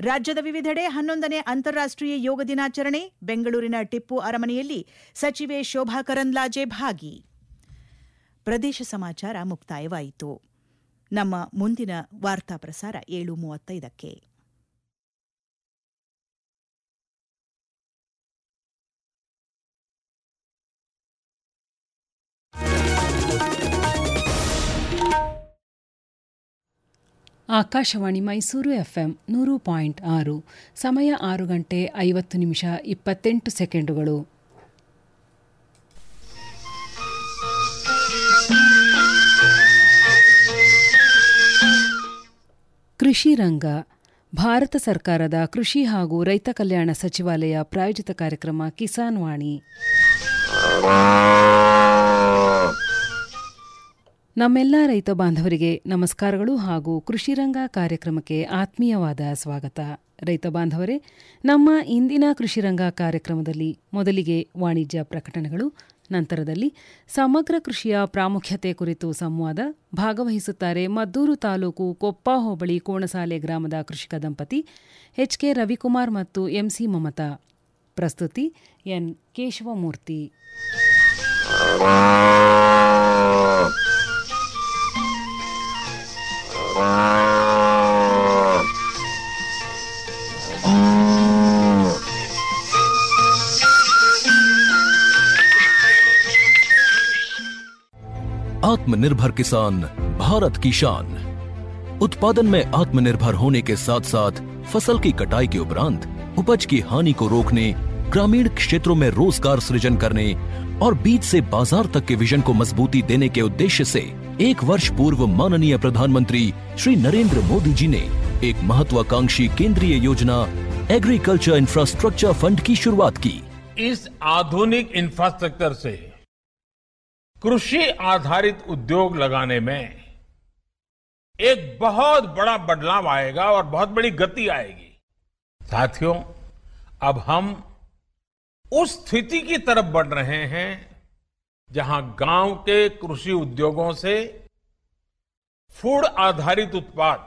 ರಾಜ್ಯದ ವಿವಿಧೆಡೆ ಹನ್ನೊಂದನೇ ಅಂತಾರಾಷ್ಟ್ರೀಯ ಯೋಗ ದಿನಾಚರಣೆ ಬೆಂಗಳೂರಿನ ಟಿಪ್ಪು ಅರಮನೆಯಲ್ಲಿ ಸಚಿವೆ ಶೋಭಾ ಕರಂದ್ಲಾಜೆ ಭಾಗಿ ಪ್ರದೇಶ ಸಮಾಚಾರ ಮುಕ್ತಾಯವಾಯಿತು ನಮ್ಮ ಮುಂದಿನ ವಾರ್ತಾ ಪ್ರಸಾರ ಏಳು ಮೂವತ್ತೈದಕ್ಕೆ ಆಕಾಶವಾಣಿ ಮೈಸೂರು ಎಫ್ಎಂ ನೂರು ಪಾಯಿಂಟ್ ಆರು ಸಮಯ ಆರು ಗಂಟೆ ಐವತ್ತು ನಿಮಿಷ ಇಪ್ಪತ್ತೆಂಟು ಸೆಕೆಂಡುಗಳು ಕೃಷಿ ರಂಗ ಭಾರತ ಸರ್ಕಾರದ ಕೃಷಿ ಹಾಗೂ ರೈತ ಕಲ್ಯಾಣ ಸಚಿವಾಲಯ ಪ್ರಾಯೋಜಿತ ಕಾರ್ಯಕ್ರಮ ಕಿಸಾನ್ ವಾಣಿ ನಮ್ಮೆಲ್ಲ ರೈತ ಬಾಂಧವರಿಗೆ ನಮಸ್ಕಾರಗಳು ಹಾಗೂ ಕೃಷಿರಂಗ ಕಾರ್ಯಕ್ರಮಕ್ಕೆ ಆತ್ಮೀಯವಾದ ಸ್ವಾಗತ ರೈತ ಬಾಂಧವರೇ ನಮ್ಮ ಇಂದಿನ ಕೃಷಿರಂಗ ಕಾರ್ಯಕ್ರಮದಲ್ಲಿ ಮೊದಲಿಗೆ ವಾಣಿಜ್ಯ ಪ್ರಕಟಣೆಗಳು ನಂತರದಲ್ಲಿ ಸಮಗ್ರ ಕೃಷಿಯ ಪ್ರಾಮುಖ್ಯತೆ ಕುರಿತು ಸಂವಾದ ಭಾಗವಹಿಸುತ್ತಾರೆ ಮದ್ದೂರು ತಾಲೂಕು ಕೊಪ್ಪ ಹೋಬಳಿ ಕೋಣಸಾಲೆ ಗ್ರಾಮದ ಕೃಷಿಕ ದಂಪತಿ ಎಚ್ಕೆ ರವಿಕುಮಾರ್ ಮತ್ತು ಎಂಸಿ ಮಮತಾ ಪ್ರಸ್ತುತಿ ಎನ್ ಕೇಶವಮೂರ್ತಿ आत्मनिर्भर किसान भारत की शान उत्पादन में आत्मनिर्भर होने के साथ साथ फसल की कटाई के उपरांत उपज की हानि को रोकने ग्रामीण क्षेत्रों में रोजगार सृजन करने और बीज से बाजार तक के विजन को मजबूती देने के उद्देश्य से एक वर्ष पूर्व माननीय प्रधानमंत्री श्री नरेंद्र मोदी जी ने एक महत्वाकांक्षी केंद्रीय योजना एग्रीकल्चर इंफ्रास्ट्रक्चर फंड की शुरुआत की इस आधुनिक इंफ्रास्ट्रक्चर से कृषि आधारित उद्योग लगाने में एक बहुत बड़ा बदलाव आएगा और बहुत बड़ी गति आएगी साथियों अब हम उस स्थिति की तरफ बढ़ रहे हैं जहां गांव के कृषि उद्योगों से फूड आधारित उत्पाद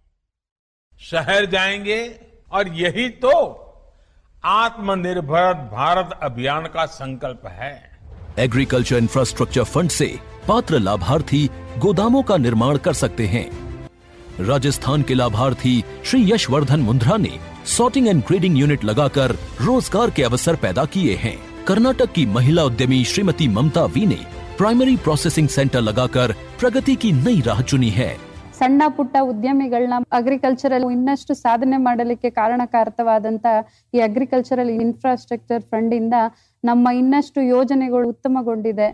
शहर जाएंगे और यही तो आत्मनिर्भर भारत अभियान का संकल्प है एग्रीकल्चर इंफ्रास्ट्रक्चर फंड से पात्र लाभार्थी गोदामों का निर्माण कर सकते हैं राजस्थान के लाभार्थी श्री यशवर्धन मुंद्रा ने सॉर्टिंग एंड ग्रेडिंग यूनिट लगाकर रोजगार के अवसर पैदा किए हैं कर्नाटक की महिला उद्यमी श्रीमती ममता वी ने प्राइमरी प्रोसेसिंग सेंटर लगाकर प्रगति की नई राह चुनी है ಸಣ್ಣ ಪುಟ್ಟ ಉದ್ಯಮಿಗಳನ್ನ ಅಗ್ರಿಕಲ್ಚರಲ್ ಇನ್ನಷ್ಟು ಸಾಧನೆ ಮಾಡಲಿಕ್ಕೆ ಕಾರಣಕಾರಕವಾದಂತ ಈ ಅಗ್ರಿಕಲ್ಚರಲ್ ಇನ್ಫ್ರಾಸ್ಟ್ರಕ್ಚರ್ ಫಂಡ್ ಇಂದ ನಮ್ಮ ಇನ್ನಷ್ಟು ಯೋಜನೆಗಳು ಉತ್ತಮಗೊಂಡಿದೆ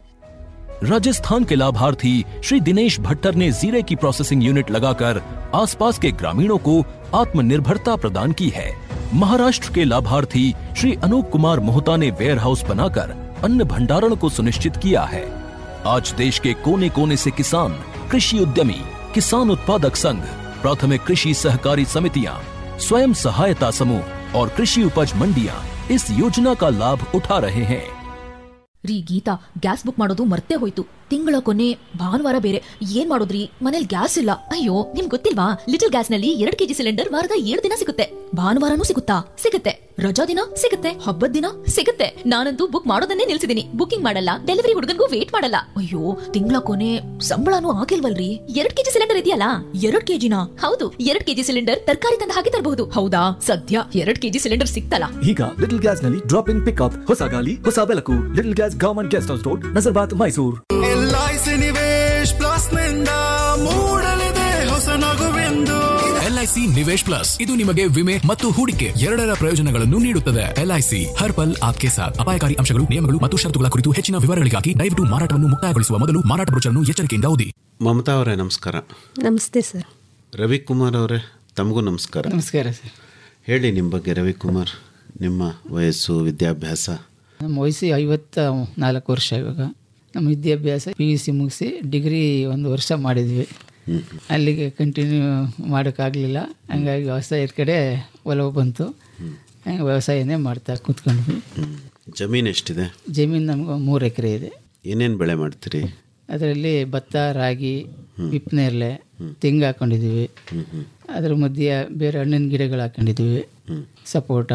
राजस्थान के लाभार्थी श्री दिनेश भट्टर ने जीरे की प्रोसेसिंग यूनिट लगाकर आसपास के ग्रामीणों को आत्मनिर्भरता प्रदान की है महाराष्ट्र के लाभार्थी श्री अनूप कुमार मोहता ने वेयर हाउस बनाकर अन्न भंडारण को सुनिश्चित किया है आज देश के कोने कोने से किसान कृषि उद्यमी किसान उत्पादक संघ प्राथमिक कृषि सहकारी समितियां, स्वयं सहायता समूह और कृषि उपज मंडियां इस योजना का लाभ उठा रहे हैं ರೀ ಗೀತಾ ಗ್ಯಾಸ್ ಬುಕ್ ಮಾಡೋದು ಮರ್ತೇ ಹೋಯ್ತು ತಿಂಗಳ ಕೊನೆ ಭಾನುವಾರ ಬೇರೆ ಏನ್ ಮಾಡೋದ್ರಿ ಮನೇಲಿ ಗ್ಯಾಸ್ ಇಲ್ಲ ಅಯ್ಯೋ ನಿಮ್ ಗೊತ್ತಿಲ್ವಾ ಲಿಟಲ್ ಗ್ಯಾಸ್ ನಲ್ಲಿ ಎರಡ್ ಕೆಜಿ ಸಿಲಿಂಡರ್ ವಾರದ ಏಳು ದಿನ ಸಿಗುತ್ತೆ ಭಾನುವಾರನೂ ಸಿಗುತ್ತಾ ಸಿಗುತ್ತೆ ರಜಾ ದಿನ ಸಿಗುತ್ತೆ ಹಬ್ಬದ ದಿನ ಸಿಗುತ್ತೆ ನಾನಂತೂ ಬುಕ್ ಮಾಡೋದನ್ನೇ ನಿಲ್ಸಿದೀನಿ ಬುಕಿಂಗ್ ಮಾಡಲ್ಲ ಡೆಲಿವರಿ ಹುಡುಗನ್ಗೂ ವೇಟ್ ಮಾಡಲ್ಲ ಅಯ್ಯೋ ತಿಂಗಳ ಕೊನೆ ಸಂಬಳನೂ ಆಗಿಲ್ವಲ್ರಿ ಎರಡ್ ಕೆಜಿ ಸಿಲಿಂಡರ್ ಇದೆಯಲ್ಲ ಎರಡ್ ಕೆಜಿನ ಹೌದು ಎರಡ್ ಕೆಜಿ ಸಿಲಿಂಡರ್ ತರಕಾರಿ ತಂದ ಹಾಗೆ ತರಬಹುದು ಹೌದಾ ಸದ್ಯ ಎರಡ್ ಕೆಜಿ ಸಿಲಿಂಡರ್ ಸಿಕ್ತಲ್ಲ ಈಗ ಲಿಟಲ್ ಗ್ಯಾಸ್ ನಲ್ಲಿ ಡ್ರಾಪ್ ಇನ್ ಪಿಕ್ಅಪ್ ಹೊಸ ಗಾಲಿ ಹೊಸ ಬೆಳಕು little gas government guest house road Nazarbad Mysuru LIC Nivesh plus ನಿಂದ ಮೂಡಲಿದೆ ಹೊಸ ನಗುವೆಂದು ಎಲ್ಐಸಿ ನಿವೇಶ್ ಪ್ಲಸ್ ಇದು ನಿಮಗೆ ವಿಮೆ ಮತ್ತು ಹೂಡಿಕೆ ಎರಡರ ಪ್ರಯೋಜನಗಳನ್ನು ನೀಡುತ್ತದೆ ಎಲ್ಐಸಿ ಹರ್ ಪಲ್ ಆಪ್ಕೆ ಸಾಥ್ ಅಪಾಯಕಾರಿ ಅಂಶಗಳು ನಿಯಮಗಳು ಮತ್ತು ಷರತ್ತುಗಳ ಕುರಿತು ಹೆಚ್ಚಿನ ವಿವರಗಳಿಗಾಗಿ ದಯವಿಟ್ಟು ಮಾರಾಟವನ್ನು ಮುಕ್ತಾಯಗೊಳಿಸುವ ಮೊದಲು ಮಾರಾಟ ಬ್ರೋಚರ್ನ್ನು ಎಚ್ಚರಿಕೆಯಿಂದ ಓದಿ ಮಮತಾ ಅವರೇ ನಮಸ್ಕಾರ ನಮಸ್ತೆ ಸರ್ ರವಿಕುಮಾರ್ ಅವರೇ ತಮಗೂ ನಮಸ್ಕಾರ ನಮಸ್ಕಾರ ಸರ್ ಹೇಳಿ ನಿಮ್ಮ ಬಗ್ಗೆ ರವಿಕುಮಾರ್ ನಿಮ್ಮ ವಯಸ್ಸು ವಿದ್ಯಾಭ್ಯಾಸ ನಮ್ಮ ವಯಸ್ಸು ಐವತ್ತ ನಾಲ್ಕು ವರ್ಷ ಇವಾಗ ನಮ್ಮ ವಿದ್ಯಾಭ್ಯಾಸ ಪಿ ಯು ಸಿ ಮುಗಿಸಿ ಡಿಗ್ರಿ ಒಂದು ವರ್ಷ ಮಾಡಿದ್ವಿ ಅಲ್ಲಿಗೆ ಕಂಟಿನ್ಯೂ ಮಾಡೋಕ್ಕಾಗಲಿಲ್ಲ ಹಂಗಾಗಿ ವ್ಯವಸಾಯದ ಕಡೆ ಒಲವು ಬಂತು ಹಂಗೆ ವ್ಯವಸಾಯನೇ ಮಾಡ್ತಾ ಕೂತ್ಕೊಂಡ್ವಿ ಜಮೀನು ಎಷ್ಟಿದೆ ಜಮೀನು ನಮ್ಗೆ ಮೂರು ಎಕರೆ ಇದೆ ಏನೇನು ಬೆಳೆ ಮಾಡ್ತೀರಿ ಅದರಲ್ಲಿ ಭತ್ತ ರಾಗಿ ಹಿಪ್ಪನೇರಳೆ ತೆಂಗು ಹಾಕೊಂಡಿದ್ದೀವಿ ಅದ್ರ ಮಧ್ಯೆ ಬೇರೆ ಹಣ್ಣಿನ ಗಿಡಗಳು ಹಾಕೊಂಡಿದ್ದೀವಿ ಸಪೋಟ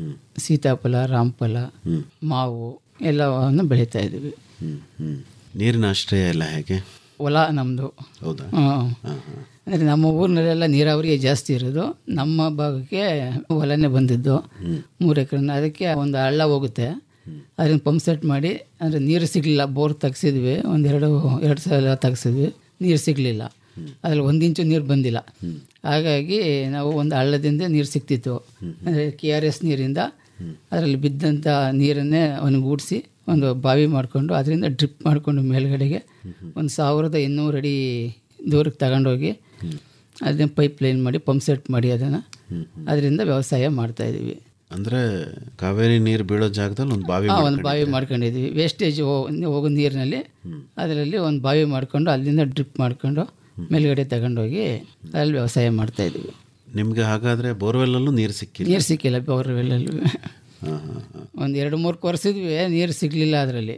ಸೀತಾಫಲ ರಾಮಫಲ ಮಾವು ಎಲ್ಲವನ್ನು ಬೆಳೀತಾ ಇದ್ದೀವಿ ಹ್ಮ್ ಹ್ಮ್ ನೀರಿನ ಆಶ್ರಯ ಎಲ್ಲ ಹೇಗೆ ಹೊಲ ನಮ್ಮದು ಹೌದಾ ಅಂದರೆ ನಮ್ಮ ಊರಿನಲ್ಲೆಲ್ಲ ನೀರಾವರಿ ಜಾಸ್ತಿ ಇರೋದು ನಮ್ಮ ಭಾಗಕ್ಕೆ ಹೊಲನೇ ಬಂದಿದ್ದು ಮೂರು ಎಕರೆ ಅದಕ್ಕೆ ಒಂದು ಹಳ್ಳ ಹೋಗುತ್ತೆ ಅದನ್ನು ಪಂಪ್ ಸೆಟ್ ಮಾಡಿ ಅಂದರೆ ನೀರು ಸಿಗಲಿಲ್ಲ ಬೋರ್ ತೆಗ್ಸಿದ್ವಿ ಒಂದೆರಡು ಎರಡು ಸಲ ತೆಗ್ಸಿದ್ವಿ ನೀರು ಸಿಗಲಿಲ್ಲ ಅದ್ರಲ್ಲಿ ಒಂದು ಇಂಚು ನೀರು ಬಂದಿಲ್ಲ ಹಾಗಾಗಿ ನಾವು ಒಂದು ಹಳ್ಳದಿಂದ ನೀರು ಸಿಕ್ತಿತ್ತು ಅಂದರೆ ಕೆ ಆರ್ ಎಸ್ ನೀರಿಂದ ಅದರಲ್ಲಿ ಬಿದ್ದಂಥ ನೀರನ್ನೇ ಅವನಿಗೂಡಿಸಿ ಒಂದು ಬಾವಿ ಮಾಡಿಕೊಂಡು ಅದರಿಂದ ಡ್ರಿಪ್ ಮಾಡಿಕೊಂಡು ಮೇಲ್ಗಡೆಗೆ ಒಂದು ಸಾವಿರದ ಇನ್ನೂರು ಅಡಿ ದೂರಕ್ಕೆ ತಗೊಂಡೋಗಿ ಅದನ್ನ ಪೈಪ್ ಲೈನ್ ಮಾಡಿ ಪಂಪ್ ಸೆಟ್ ಮಾಡಿ ಅದನ್ನು ಅದರಿಂದ ವ್ಯವಸಾಯ ಮಾಡ್ತಾ ಇದ್ದೀವಿ ಅಂದ್ರೆ ಕಾವೇರಿ ನೀರು ಬೀಳೋ ಜಾಗದಲ್ಲಿ ಒಂದು ಬಾವಿ ಹಾಂ ಒಂದು ಬಾವಿ ಮಾಡ್ಕೊಂಡಿದ್ದೀವಿ ವೇಸ್ಟೇಜ್ ಹೋಗೋ ನೀರಿನಲ್ಲಿ ಅದರಲ್ಲಿ ಒಂದು ಬಾವಿ ಮಾಡ್ಕೊಂಡು ಅಲ್ಲಿಂದ ಡ್ರಿಪ್ ಮಾಡ್ಕೊಂಡು ಮೇಲ್ಗಡೆ ತಗೊಂಡೋಗಿ ಅಲ್ಲಿ ವ್ಯವಸಾಯ ಮಾಡ್ತಾ ಇದ್ದೀವಿ ನಿಮ್ಗೆ ಹಾಗಾದ್ರೆ ಬೋರ್ವೆಲ್ಲಲ್ಲೂ ನೀರು ಸಿಕ್ಕಿಲ್ಲ ನೀರು ಸಿಕ್ಕಿಲ್ಲ ಬೋರ್ವೆಲ್ಲಲ್ಲೂ ಹಾ, ಹಾ, ಹಾ. ಒಂದು ಎರಡು ಮೂರು ಕೊರೆಸಿದ್ವಿ ನೀರು ಸಿಗಲಿಲ್ಲ ಅದರಲ್ಲಿ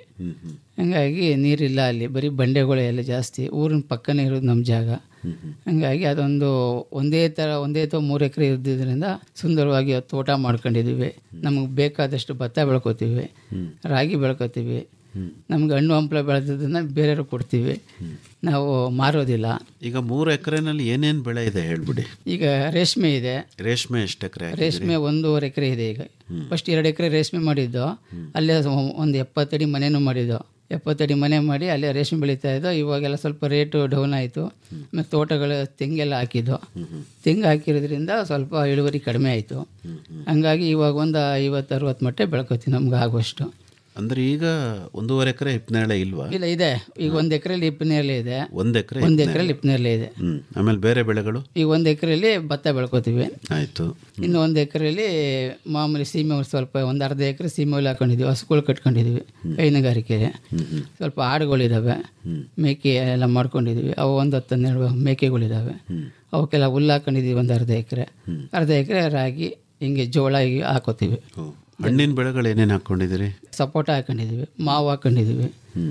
ಹಂಗಾಗಿ ನೀರಿಲ್ಲ ಅಲ್ಲಿ ಬರೀ ಬಂಡೆಗಳು ಎಲ್ಲ ಜಾಸ್ತಿ ಊರಿನ ಪಕ್ಕನೇ ಇರೋದು ನಮ್ಮ ಜಾಗ ಹಂಗಾಗಿ ಅದೊಂದು ಒಂದೇ ಥರ ಒಂದೇ ಅಥವಾ ಮೂರು ಎಕರೆ ಇದ್ದಿದ್ದರಿಂದ ಸುಂದರವಾಗಿ ತೋಟ ಮಾಡ್ಕೊಂಡಿದ್ದೀವಿ ನಮಗೆ ಬೇಕಾದಷ್ಟು ಭತ್ತ ಬೆಳ್ಕೊತೀವಿ ರಾಗಿ ಬೆಳ್ಕೊತೀವಿ ನಮ್ಗೆ ಹಣ್ಣು ಹಂಪಲ ಬೆಳೆದದನ್ನ ಬೇರೆಯವ್ರಿಗೆ ಕೊಡ್ತೀವಿ ನಾವು ಮಾರೋದಿಲ್ಲ ಈಗ ಮೂರು ಎಕರೆನಲ್ಲಿ ಏನೇನು ಬೆಳೆ ಇದೆ ಹೇಳ್ಬಿಡಿ ಈಗ ರೇಷ್ಮೆ ಇದೆ ರೇಷ್ಮೆ ಎಷ್ಟು ಎಕರೆ ರೇಷ್ಮೆ ಒಂದೂವರೆ ಎಕರೆ ಇದೆ ಈಗ ಫಸ್ಟ್ ಎರಡು ಎಕರೆ ರೇಷ್ಮೆ ಮಾಡಿದ್ದು ಅಲ್ಲೇ ಒಂದು ಎಪ್ಪತ್ತಡಿ ಮನೆನೂ ಮಾಡಿದ್ದು ಎಪ್ಪತ್ತಡಿ ಮನೆ ಮಾಡಿ ಅಲ್ಲೇ ರೇಷ್ಮೆ ಬೆಳೀತಾ ಇದ್ದೋ ಇವಾಗೆಲ್ಲ ಸ್ವಲ್ಪ ರೇಟು ಡೌನ್ ಆಯಿತು ಮತ್ತು ತೋಟಗಳು ತೆಂಗೆಲ್ಲ ಹಾಕಿದ್ದು ತೆಂಗು ಹಾಕಿರೋದ್ರಿಂದ ಸ್ವಲ್ಪ ಇಳುವರಿ ಕಡಿಮೆ ಆಯಿತು ಹಂಗಾಗಿ ಇವಾಗ ಒಂದು ಐವತ್ತು ಅರವತ್ತು ಮಟ್ಟ ಬೆಳ್ಕೊತೀವಿ ನಮ್ಗೆ ಆಗುವಷ್ಟು ಅಂದ್ರೆ ಈಗ ಒಂದೂವರೆ ಎಕರೆ ಹಿಪ್ನೇಳೆ ಇಲ್ವಾ ಇಲ್ಲ ಇದೆ ಈಗ ಒಂದು ಎಕರೆಲಿ ಹಿಪ್ಪನೇರಳೆ ಇದೆ ಒಂದ್ ಎಕರೆ ಒಂದು ಎಕರೆಲಿ ಹಿಪ್ಪನೇರಳೆ ಇದೆ ಹ್ಮ್ ಆಮೇಲೆ ಬೇರೆ ಬೆಳೆಗಳು ಈಗ ಒಂದು ಎಕರೆಯಲ್ಲಿ ಭತ್ತ ಬೆಳ್ಕೊತೀವಿ ಆಯ್ತು ಇನ್ನು ಒಂದು ಎಕರೆಯಲ್ಲಿ ಮಾಮೂಲಿ ಸೀಮೆ ಹುಲ್ಲು ಸ್ವಲ್ಪ ಒಂದು ಅರ್ಧ ಎಕರೆ ಸೀಮೆ ಹುಲ್ಲು ಹಾಕೊಂಡಿದ್ವಿ ಹಸುಗಳು ಕಟ್ಕೊಂಡಿದ್ವಿ ಹೈನುಗಾರಿಕೆ ಸ್ವಲ್ಪ ಆಡುಗಳಿದ್ದಾವೆ ಮೇಕೆ ಎಲ್ಲ ಮಾಡ್ಕೊಂಡಿದ್ವಿ ಅವು ಒಂದು ಹತ್ತು ಹನ್ನೆರಡು ಮೇಕೆಗಳಿದ್ದಾವೆ ಅವಕ್ಕೆಲ್ಲ ಹುಲ್ಲು ಹಾಕೊಂಡಿದ್ವಿ ಒಂದು ಅರ್ಧ ಎಕರೆ ಅರ್ಧ ಎಕರೆ ರಾಗಿ ಹಿಂಗೆ ಜೋಳ ಹೀಗೆ ಹಾಕೋತೀವಿ ಹಣ್ಣಿನ ಬೆಳೆಗಳು ಏನೇನು ಹಾಕೊಂಡಿದ್ದೀರಿ ಸಪೋಟ ಹಾಕೊಂಡಿದ್ದೀವಿ ಮಾವು ಹಾಕೊಂಡಿದ್ದೀವಿ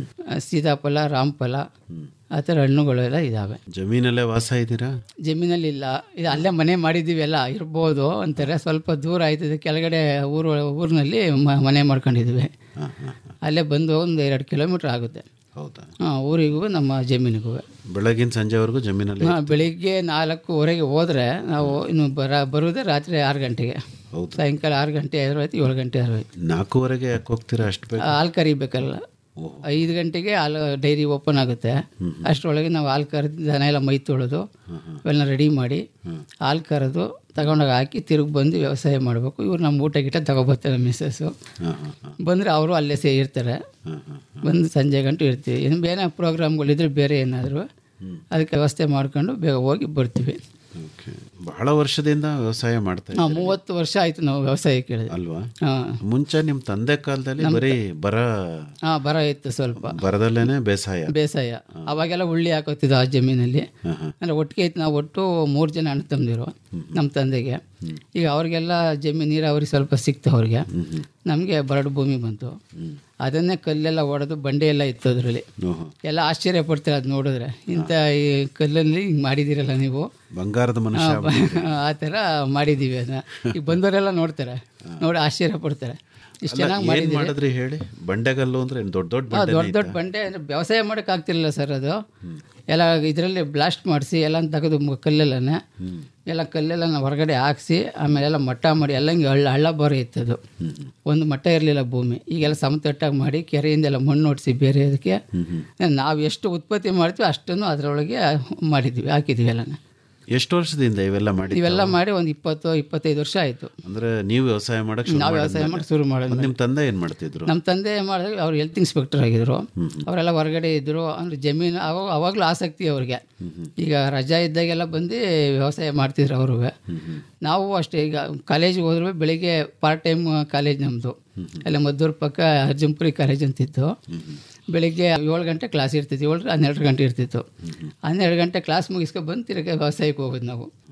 ಸೀತಾಫಲ ರಾಮಫಲ ಆ ಥರ ಹಣ್ಣುಗಳೆಲ್ಲ ಇದ್ದಾವೆ ಜಮೀನಲ್ಲೇ ವಾಸ ಇದ್ದೀರಾ ಜಮೀನಲ್ಲಿ ಇಲ್ಲ ಇದು ಅಲ್ಲೇ ಮನೆ ಮಾಡಿದ್ದೀವಿ ಎಲ್ಲ ಇರ್ಬೋದು ಅಂತಾರೆ ಸ್ವಲ್ಪ ದೂರ ಆಯ್ತದೆ ಕೆಳಗಡೆ ಊರು ಊರಿನಲ್ಲಿ ಮ- ಮನೆ ಮಾಡ್ಕೊಂಡಿದ್ದೀವಿ ಅಲ್ಲೇ ಬಂದು ಒಂದು ಎರಡು ಕಿಲೋಮೀಟ್ರ್ ಆಗುತ್ತೆ ಹೌದಾ ಹಾಂ ಊರಿಗೂ ನಮ್ಮ ಜಮೀನಿಗೂ ಬೆಳಗಿನ ಸಂಜೆವರೆಗೂ ಜಮೀನಲ್ಲಿ ಹಾಂ ಬೆಳಿಗ್ಗೆ ನಾಲ್ಕೂವರೆಗೆ ಹೋದರೆ ನಾವು ಇನ್ನು ಬರ ಬರೋದೇ ರಾತ್ರಿ ಆರು ಗಂಟೆಗೆ ಹೌದು. ಸಾಯಂಕಾಲ ಆರು ಗಂಟೆ ಆಯ್ತು ಏಳು ಗಂಟೆ ಆಯ್ತು ನಾಲ್ಕೂವರೆಗೆ ಯಾಕೆ ಹೋಗ್ತೀರಾ ಅಷ್ಟು ಬೇಗ ಹಾಲು ಕರಿಬೇಕಲ್ಲ ಐದು ಗಂಟೆಗೆ ಹಾಲು ಡೈರಿ ಓಪನ್ ಆಗುತ್ತೆ ಅಷ್ಟರೊಳಗೆ ನಾವು ಹಾಲು ಕರೆದು ದನ ಎಲ್ಲ ಮೈ ತೊಳೆದು ಅವೆಲ್ಲ ರೆಡಿ ಮಾಡಿ ಹಾಲು ಕರೆದು ತಗೊಂಡೋಗಿ ಹಾಕಿ ತಿರುಗಿ ಬಂದು ವ್ಯವಸಾಯ ಮಾಡಬೇಕು ಇವ್ರು ನಮ್ಮ ಊಟ ಗೀಟ ತಗೊಬರ್ತಾರೆ ನಮ್ಮ ಮಿಸ್ಸಸ್ಸು ಹಾಂ ಹಾಂ ಹಾಂ ಬಂದರೆ ಅವರು ಅಲ್ಲೇ ಸೇ ಇರ್ತಾರೆ ಬಂದು ಸಂಜೆ ಗಂಟು ಇರ್ತೀವಿ ಇನ್ನು ಬೇರೆ ಪ್ರೋಗ್ರಾಮ್ಗಳಿದ್ರೆ ಬೇರೆ ಏನಾದರೂ ಅದಕ್ಕೆ ವ್ಯವಸ್ಥೆ ಮಾಡ್ಕೊಂಡು ಬೇಗ ಹೋಗಿ ಬರ್ತೀವಿ ಓಕೆ ಬಹಳ ವರ್ಷದಿಂದ ವ್ಯವಸಾಯ ಮಾಡ್ತಾ ನಾವು ಇದ್ದೀರಿ ಮೂವತ್ತು ವರ್ಷ ಆಯಿತು ನಾವು ವ್ಯವಸಾಯ ಕೇಳಿದೆ ಅಲ್ವಾ ಹಾಂ ಮುಂಚೆ ನಿಮ್ಮ ತಂದೆ ಕಾಲದಲ್ಲಿ ಬರೀ ಬರ ಹಾಂ ಬರ ಇತ್ತು ಸ್ವಲ್ಪ ಬರದಲ್ಲೇನೆ ಬೇಸಾಯ ಬೇಸಾಯ ಅವಾಗೆಲ್ಲ ಉಳ್ಳಿ ಹಾಕೋತಿದ್ದು ಆ ಜಮೀನಲ್ಲಿ ಅಂದರೆ ಒಟ್ಟಿಗೆ ಇತ್ತು ನಾವು ಒಟ್ಟು ಮೂರು ಜನ ಅಣ್ಣ ತಮ್ಮದಿರು ನಮ್ಮ ತಂದೆಗೆ ಈಗ ಅವ್ರಿಗೆಲ್ಲ ಜಮೀನು ನೀರಾವರಿ ಸ್ವಲ್ಪ ಸಿಕ್ತು ಅವ್ರಿಗೆ ನಮಗೆ ಬರಡು ಭೂಮಿ ಬಂತು ಅದನ್ನೇ ಕಲ್ಲೆಲ್ಲ ಹೊಡೆದು ಬಂಡೆ ಎಲ್ಲ ಇತ್ತು ಅದರಲ್ಲಿ ಓಹೋ ಎಲ್ಲ ಆಶ್ಚರ್ಯ ಪಡ್ತಾರೆ ಅದು ನೋಡಿದ್ರೆ ಇಂಥ ಈ ಕಲ್ಲಲ್ಲಿ ಹಿಂಗೆ ಮಾಡಿದ್ದೀರಲ್ಲ ನೀವು ಬಂಗಾರದ ಮನುಷ್ಯ ಆ ಥರ ಮಾಡಿದ್ದೀವಿ ಅದನ್ನ ಈಗ ಬಂದವರೆಲ್ಲ ನೋಡ್ತಾರೆ ನೋಡಿ ಆಶ್ಚರ್ಯ ಪಡ್ತಾರೆ ಇಷ್ಟು ಅಲ್ಲ, ಚೆನ್ನಾಗಿ ಏನ್ ಮಾಡಿದ್ದೀವಿ ಮಾಡಿದ್ರಿ ಹೇಳಿ ಬಂಡೆಗಲ್ಲು ಅಂದ್ರೆ ಏನ್ ದೊಡ್ಡ ದೊಡ್ಡ ಆ, ಬಂಡೆ ದೊಡ್ಡ ದೊಡ್ಡ ಬಂಡೆ ಅಂದ್ರೆ ವ್ಯವಸಾಯ ಮಾಡಕ್ ಆಗ್ತಿರ್ಲಿಲ್ಲ ಸರ್ ಅದು ಎಲ್ಲ ಇದರಲ್ಲಿ ಬ್ಲಾಸ್ಟ್ ಮಾಡಿಸಿ ಎಲ್ಲ ತೆಗೆದು ಮ- ಕಲ್ಲೆಲ್ಲನೆ ಎಲ್ಲ ಕಲ್ಲೆಲ್ಲ ಹೊರಗಡೆ ಹಾಕ್ಸಿ ಆಮೇಲೆ ಎಲ್ಲ ಮಟ್ಟ ಮಾಡಿ ಎಲ್ಲ ಹಿಂಗೆ ಹಳ್ಳ ಹಳ್ಳ ಬರ ಇತ್ತದು ಒಂದು ಮಟ್ಟ ಇರಲಿಲ್ಲ ಭೂಮಿ ಈಗೆಲ್ಲ ಸಮತಟ್ಟಾಗಿ ಮಾಡಿ ಕೆರೆಯಿಂದ ಎಲ್ಲ ಮಣ್ಣು ಹೊಡ್ಸಿ ಬೇರೆ ಅದಕ್ಕೆ ನಾವು ಎಷ್ಟು ಉತ್ಪತ್ತಿ ಮಾಡ್ತೀವಿ ಅಷ್ಟನ್ನು ಅದರೊಳಗೆ ಮಾಡಿದ್ವಿ ಹಾಕಿದ್ವಿ ಎಲ್ಲನ ಎಷ್ಟು ವರ್ಷದಿಂದ ಇವೆಲ್ಲ ಮಾಡಿ ಇವೆಲ್ಲ ಮಾಡಿ ಒಂದು ಇಪ್ಪತ್ತು ಇಪ್ಪತ್ತೈದು ವರ್ಷ ಆಯಿತು ಅಂದ್ರೆ ನೀವು ವ್ಯವಸಾಯ ಮಾಡಕ್ ಶುರು ನಾವು ವ್ಯವಸಾಯ ಮಾಡಿದ್ಮೇಲೆ? ಮಾಡಿ ಶುರು ಮಾಡಿದ್ಮೇಲೆ. ಮತ್ತೆ ನಿಮ್ ತಂದೆ ಏನ್ ಮಾಡ್ತಿದ್ರು ನಮ್ಮ ತಂದೆ ಮಾಡಿದಾಗ ಅವ್ರು ಹೆಲ್ತ್ ಇನ್ಸ್ಪೆಕ್ಟರ್ ಆಗಿದ್ರು ಅವರೆಲ್ಲ ಹೊರಗಡೆ ಇದ್ದರು ಅಂದರೆ ಜಮೀನು ಅವಾಗ ಅವಾಗಲೂ ಆಸಕ್ತಿ ಅವ್ರಿಗೆ ಈಗ ರಜಾ ಇದ್ದಾಗೆಲ್ಲ ಬಂದು ವ್ಯವಸಾಯ ಮಾಡ್ತಿದ್ರು ಅವರು ನಾವು ಅಷ್ಟೇ ಈಗ ಕಾಲೇಜಿಗೆ ಹೋದ್ರು ಬೆಳಿಗ್ಗೆ ಪಾರ್ಟ್ ಟೈಮ್ ಕಾಲೇಜ್ ನಮ್ಮದು ಅಲ್ಲ ಮದ್ದೂರು ಪಕ್ಕ ಅರ್ಜುನ್ಪುರಿ ಕಾಲೇಜ್ ಅಂತಿತ್ತು ಬೆಳಿಗ್ಗೆ ಏಳು ಗಂಟೆ ಕ್ಲಾಸ್ ಇರ್ತಿತ್ತು ಏಳು ಹನ್ನೆರಡು ಗಂಟೆ ಇರ್ತಿತ್ತು ಹನ್ನೆರಡು ಗಂಟೆ ಕ್ಲಾಸ್ ಮುಗಿಸ್ಕೊಂಡು ಬಂದು ತಿರ್ಗಿ ವ್ಯವಸಾಯಕ್ಕೆ ಹೋಗೋದು ನಾವು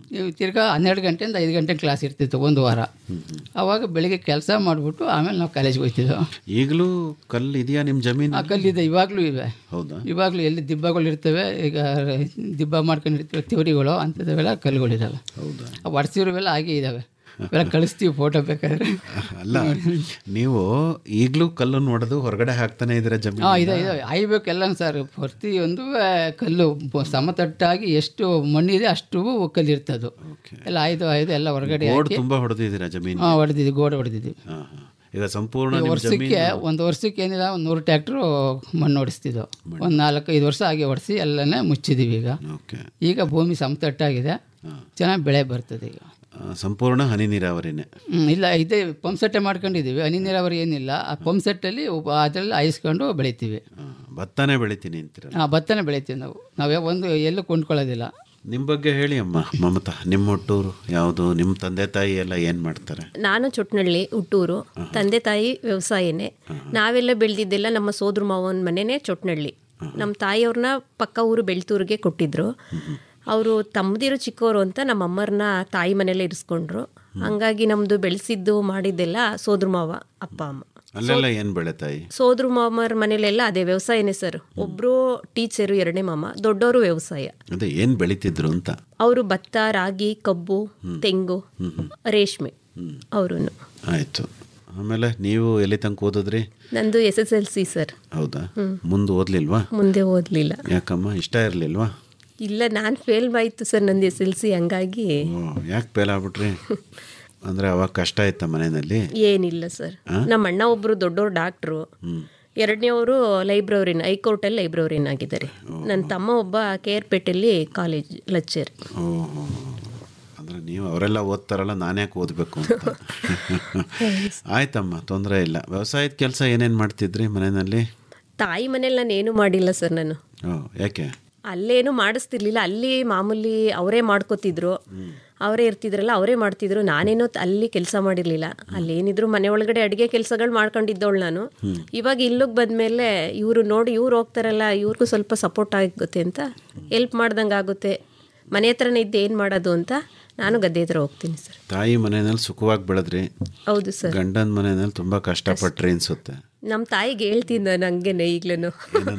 ಇವ್ ತಿರ್ಗಾ ಹನ್ನೆರಡು ಗಂಟೆಯಿಂದ ಐದು ಗಂಟೆ ಕ್ಲಾಸ್ ಇರ್ತಿತ್ತು ಒಂದು ವಾರ ಅವಾಗ ಬೆಳಿಗ್ಗೆ ಕೆಲಸ ಮಾಡಿಬಿಟ್ಟು ಆಮೇಲೆ ನಾವು ಕಾಲೇಜ್ಗೆ ಹೋಗ್ತಿದ್ದೆವು ಈಗಲೂ ಕಲ್ಲು ಇದೆಯಾ ನಿಮ್ಮ ಜಮೀನು ಆ ಕಲ್ಲಿದೆ ಇವಾಗಲೂ ಇವೆ ಹೌದಾ ಇವಾಗಲೂ ಎಲ್ಲಿ ದಿಬ್ಬಗಳು ಇರ್ತವೆ ಈಗ ದಿಬ್ಬ ಮಾಡ್ಕೊಂಡಿರ್ತವೆ ತಿವರಿಗಳು ಅಂಥದ್ದವೆಲ್ಲ ಕಲ್ಲುಗಳಿದ್ದಾವೆ ಹೌದಾ ಒಡ್ಸಿರೋವೆಲ್ಲ ಹಾಗೆ ಇದ್ದಾವೆ ಇವೆಲ್ಲ ಕಳಿಸ್ತೀವಿ ಫೋಟೋ ಬೇಕಾದ್ರೆ ಅಲ್ಲ ನೀವು ಈಗಲೂ ಕಲ್ಲನ್ನು ಹೊಡೆದು ಹೊರಗಡೆ ಹಾಕ್ತಾನೆ ಇದ್ದೀರಾ ಜಮೀನು ಹಾಂ ಇದೆ ಇದೆ ಆಯ್ಬೇಕೆಲ್ಲ ಸರ್ ಪ್ರತಿಯೊಂದು ಆ, ಕಲ್ಲು ಬ- ಸಮತಟ್ಟಾಗಿ ಎಷ್ಟು ಮಣ್ಣಿದೆ ಅಷ್ಟು ಕಲ್ಲು ಇರ್ತದು ಎಲ್ಲ ಆಯ್ದು ಆಯ್ದು ಎಲ್ಲ ಹೊರಗಡೆ ಗೋಡ್ ಹಾಕಿ ತುಂಬಾ ಹೊಡೆದಿದ್ದೀರಾ ಜಮೀನು ಹಾಂ ಹೊಡೆದಿದ್ವಿ ಗೋಡೆ ಹೊಡೆದಿದ್ವಿ ಹಾ, ಹಾ. ಈಗ ಸಂಪೂರ್ಣ ಈ ನಿಮ್ಮ ವರ್ಷಕ್ಕೆ ಜಮೀನು ಒಂದು ವರ್ಷಕ್ಕೆ ಏನಿಲ್ಲ ಒಂದು ನೂರು ಟ್ಯಾಕ್ಟ್ರು ಮಣ್ಣು ಹೊಡಿಸ್ತಿದ್ದೋ ಒಂದು ನಾಲ್ಕು ಐದು ವರ್ಷ ಹಾಗೆ ಹೊಡೆಸಿ ಎಲ್ಲನೇ ಮುಚ್ಚಿದ್ದೀವಿ ಈಗ ಓಕೆ ಈಗ ಭೂಮಿ ಸಮತಟ್ಟಾಗಿದೆ ಚೆನ್ನಾಗಿ ಬೆಳೆ ಬರ್ತದೆ ಈಗ ಆ, ಸಂಪೂರ್ಣ ಹನಿ ನೀರಾವರಿನೇ ಹ್ಮ್, ಇಲ್ಲ ಇದೇ ಪಂಪ್ ಸೆಟ್ಟೇ ಮಾಡ್ಕೊಂಡಿದ್ದೀವಿ ಹನಿ ನೀರಾವರಿ ಏನಿಲ್ಲ ಆ ಪಂಪ್ ಸೆಟ್ಟಲ್ಲಿ ಅದರಲ್ಲಿ ಹಾಯಿಸ್ಕೊಂಡು ಬೆಳಿತೀವಿ ಆ, ಭತ್ತನೇ ಬೆಳಿತೀನಿ ಅಂತೀರ ಆ ಭತ್ತನೇ ಬೆಳಿತೀವಿ ನಾವು ನಾವೇ ಒಂದು ಎಲ್ಲೂ ಕೊಂಡ್ಕೊಳ್ಳೋದಿಲ್ಲ ನಿಮ್ಮ ಬಗ್ಗೆ ಹೇಳಿ ಅಮ್ಮ ಮಮತಾ ನಿಮ್ಮ ಹುಟ್ಟೂರು ಯಾವುದು ನಿಮ್ಮ ತಂದೆ ತಾಯಿ ಎಲ್ಲ ಏನು ಮಾಡ್ತಾರೆ ನಾನು ಚೊಟ್ನಳ್ಳಿ ಹುಟ್ಟೂರು ತಂದೆ ತಾಯಿ ವ್ಯವಸಾಯನೇ ನಾವೆಲ್ಲ ಬೆಳೆದಿದ್ದೆಲ್ಲ ನಮ್ಮ ಸೋದ್ರ ಮಾವನ ಮನೆನೇ ಚೊಟ್ನಳ್ಳಿ ನಮ್ಮ ತಾಯಿಯವ್ರನ್ನ ಪಕ್ಕ ಊರು ಬೆಳ್ತೂರಿಗೆ ಕೊಟ್ಟಿದ್ರು ಅವರು ತಮ್ಮದಿರು ಚಿಕ್ಕವರು ಅಂತ ನಮ್ಮ ಅಮ್ಮರನ್ನ ತಾಯಿ ಮನೇಲೆ ಇರಿಸ್ಕೊಂಡ್ರು ಹಂಗಾಗಿ ನಮ್ಮದು ಬೆಳೆಸಿದ್ದು ಮಾಡಿದ್ದೆಲ್ಲ ಸೋದ್ರ ಮಾವ ಅಪ್ಪ ಅಮ್ಮ ಅಲ್ಲೆಲ್ಲ ಏನು ಬೆಳೆ ತಾಯಿ ಸೋದ್ರ ಮಾಮರ ಮನೇಲೆಲ್ಲ ಅದೇ ವ್ಯವಸಾಯನೇ ಸರ್ ಒಬ್ಬರು ಟೀಚರು ಎರಡನೇ ಮಾಮ ದೊಡ್ಡವರು ವ್ಯವಸಾಯ ಅದೇ ಏನು ಬೆಳಿತಿದ್ರು ಅಂತ ಅವರು ಭತ್ತ ರಾಗಿ ಕಬ್ಬು ತೆಂಗು ರೇಷ್ಮೆ ಅವರು ಆಯಿತು ಆಮೇಲೆ ನೀವು ಎಲ್ಲಿ ತನಕ ಓದಿದ್ರಿ ನಂದು S S L C sir ಹೌದಾ ಮುಂದೆ ಓದ್ಲಿಲ್ವಾ ಮುಂದೆ ಓದಲಿಲ್ಲ ಯಾಕಮ್ಮ ಇಷ್ಟ ಇರಲಿಲ್ವಾ ಇಲ್ಲ ನಾನು ಫೇಲ್ ಆಯಿತು ಸರ್ ನಂದು ಎಸ್ ಎಲ್ ಸಿ ಹಂಗಾಗಿ ಯಾಕೆ ಫೇಲ್ ಆಗ್ಬಿಟ್ರಿ ಅಂದರೆ ಅವಾಗ ಕಷ್ಟ ಇತ್ತ ಮನೆಯಲ್ಲಿ ಏನಿಲ್ಲ ಸರ್ ನಮ್ಮ ಅಣ್ಣ ಒಬ್ಬರು ದೊಡ್ಡವರು ಡಾಕ್ಟ್ರು ಎರಡನೇವರು ಲೈಬ್ರರಿನ್ ಹೈಕೋರ್ಟಲ್ಲಿ ಲೈಬ್ರರಿನ್ ಆಗಿದ್ದಾರೆ ನನ್ನ ತಮ್ಮ ಒಬ್ಬ ಕೆ ಆರ್ ಪೇಟೆಯಲ್ಲಿ ಕಾಲೇಜ್ ಲೆಕ್ಚರ್ ಓಹೋ ಅಂದರೆ ನೀವು ಅವರೆಲ್ಲ ಓದ್ತಾರಲ್ಲ ನಾನು ಯಾಕೆ ಓದಬೇಕು ಅಂತ ಆಯ್ತಮ್ಮ ತೊಂದರೆ ಇಲ್ಲ ವ್ಯವಸಾಯದ ಕೆಲಸ ಏನೇನು ಮಾಡ್ತಿದ್ರಿ ಮನೆಯಲ್ಲಿ ತಾಯಿ ಮನೇಲಿ ನಾನು ಏನೂ ಮಾಡಿಲ್ಲ ಸರ್ ನಾನು ಓ ಯಾಕೆ ಅಲ್ಲೇನು ಮಾಡಿಸ್ತಿರ್ಲಿಲ್ಲ ಅಲ್ಲಿ ಮಾಮೂಲಿ ಅವರೇ ಮಾಡ್ಕೋತಿದ್ರು ಅವರೇ ಇರ್ತಿದ್ರಲ್ಲ ಅವರೇ ಮಾಡ್ತಿದ್ರು ನಾನೇನೋ ತ- ಅಲ್ಲಿ ಕೆಲಸ ಮಾಡಿರ್ಲಿಲ್ಲ ಅಲ್ಲೇನಿದ್ರು ಮನೆ ಒಳಗಡೆ ಅಡುಗೆ ಕೆಲಸಗಳು ಮಾಡ್ಕೊಂಡಿದ್ದವಳು ನಾನು ಇವಾಗ ಇಲ್ಲಿಗೆ ಬಂದಮೇಲೆ ಇವರು ನೋಡಿ ಇವ್ರು ಹೋಗ್ತಾರಲ್ಲ ಇವ್ರಿಗೂ ಸ್ವಲ್ಪ ಸಪೋರ್ಟ್ ಆಗುತ್ತೆ ಅಂತ ಹೆಲ್ಪ್ ಮಾಡ್ದಂಗೆ ಆಗುತ್ತೆ ಮನೆ ಹತ್ರನೇ ಇದ್ದು ಏನು ಮಾಡೋದು ಅಂತ ನಾನು ಗದ್ದೆ ಹತ್ರ ಹೋಗ್ತೀನಿ ಸರ್ ತಾಯಿ ಮನೆಯಲ್ಲಿ ಸುಖವಾಗಿ ಬೆಳೆದ್ರಿ ಹೌದು ಸರ್ ಗಂಡನ ಮನೆಯಲ್ಲಿ ತುಂಬ ಕಷ್ಟಪಟ್ರಿ ಅನ್ಸುತ್ತೆ ನಮ್ಮ ತಾಯಿಗೆ ಹೇಳ್ತೀನಿ ನಾನು ಹಂಗೇನೆ ಈಗ್ಲೂ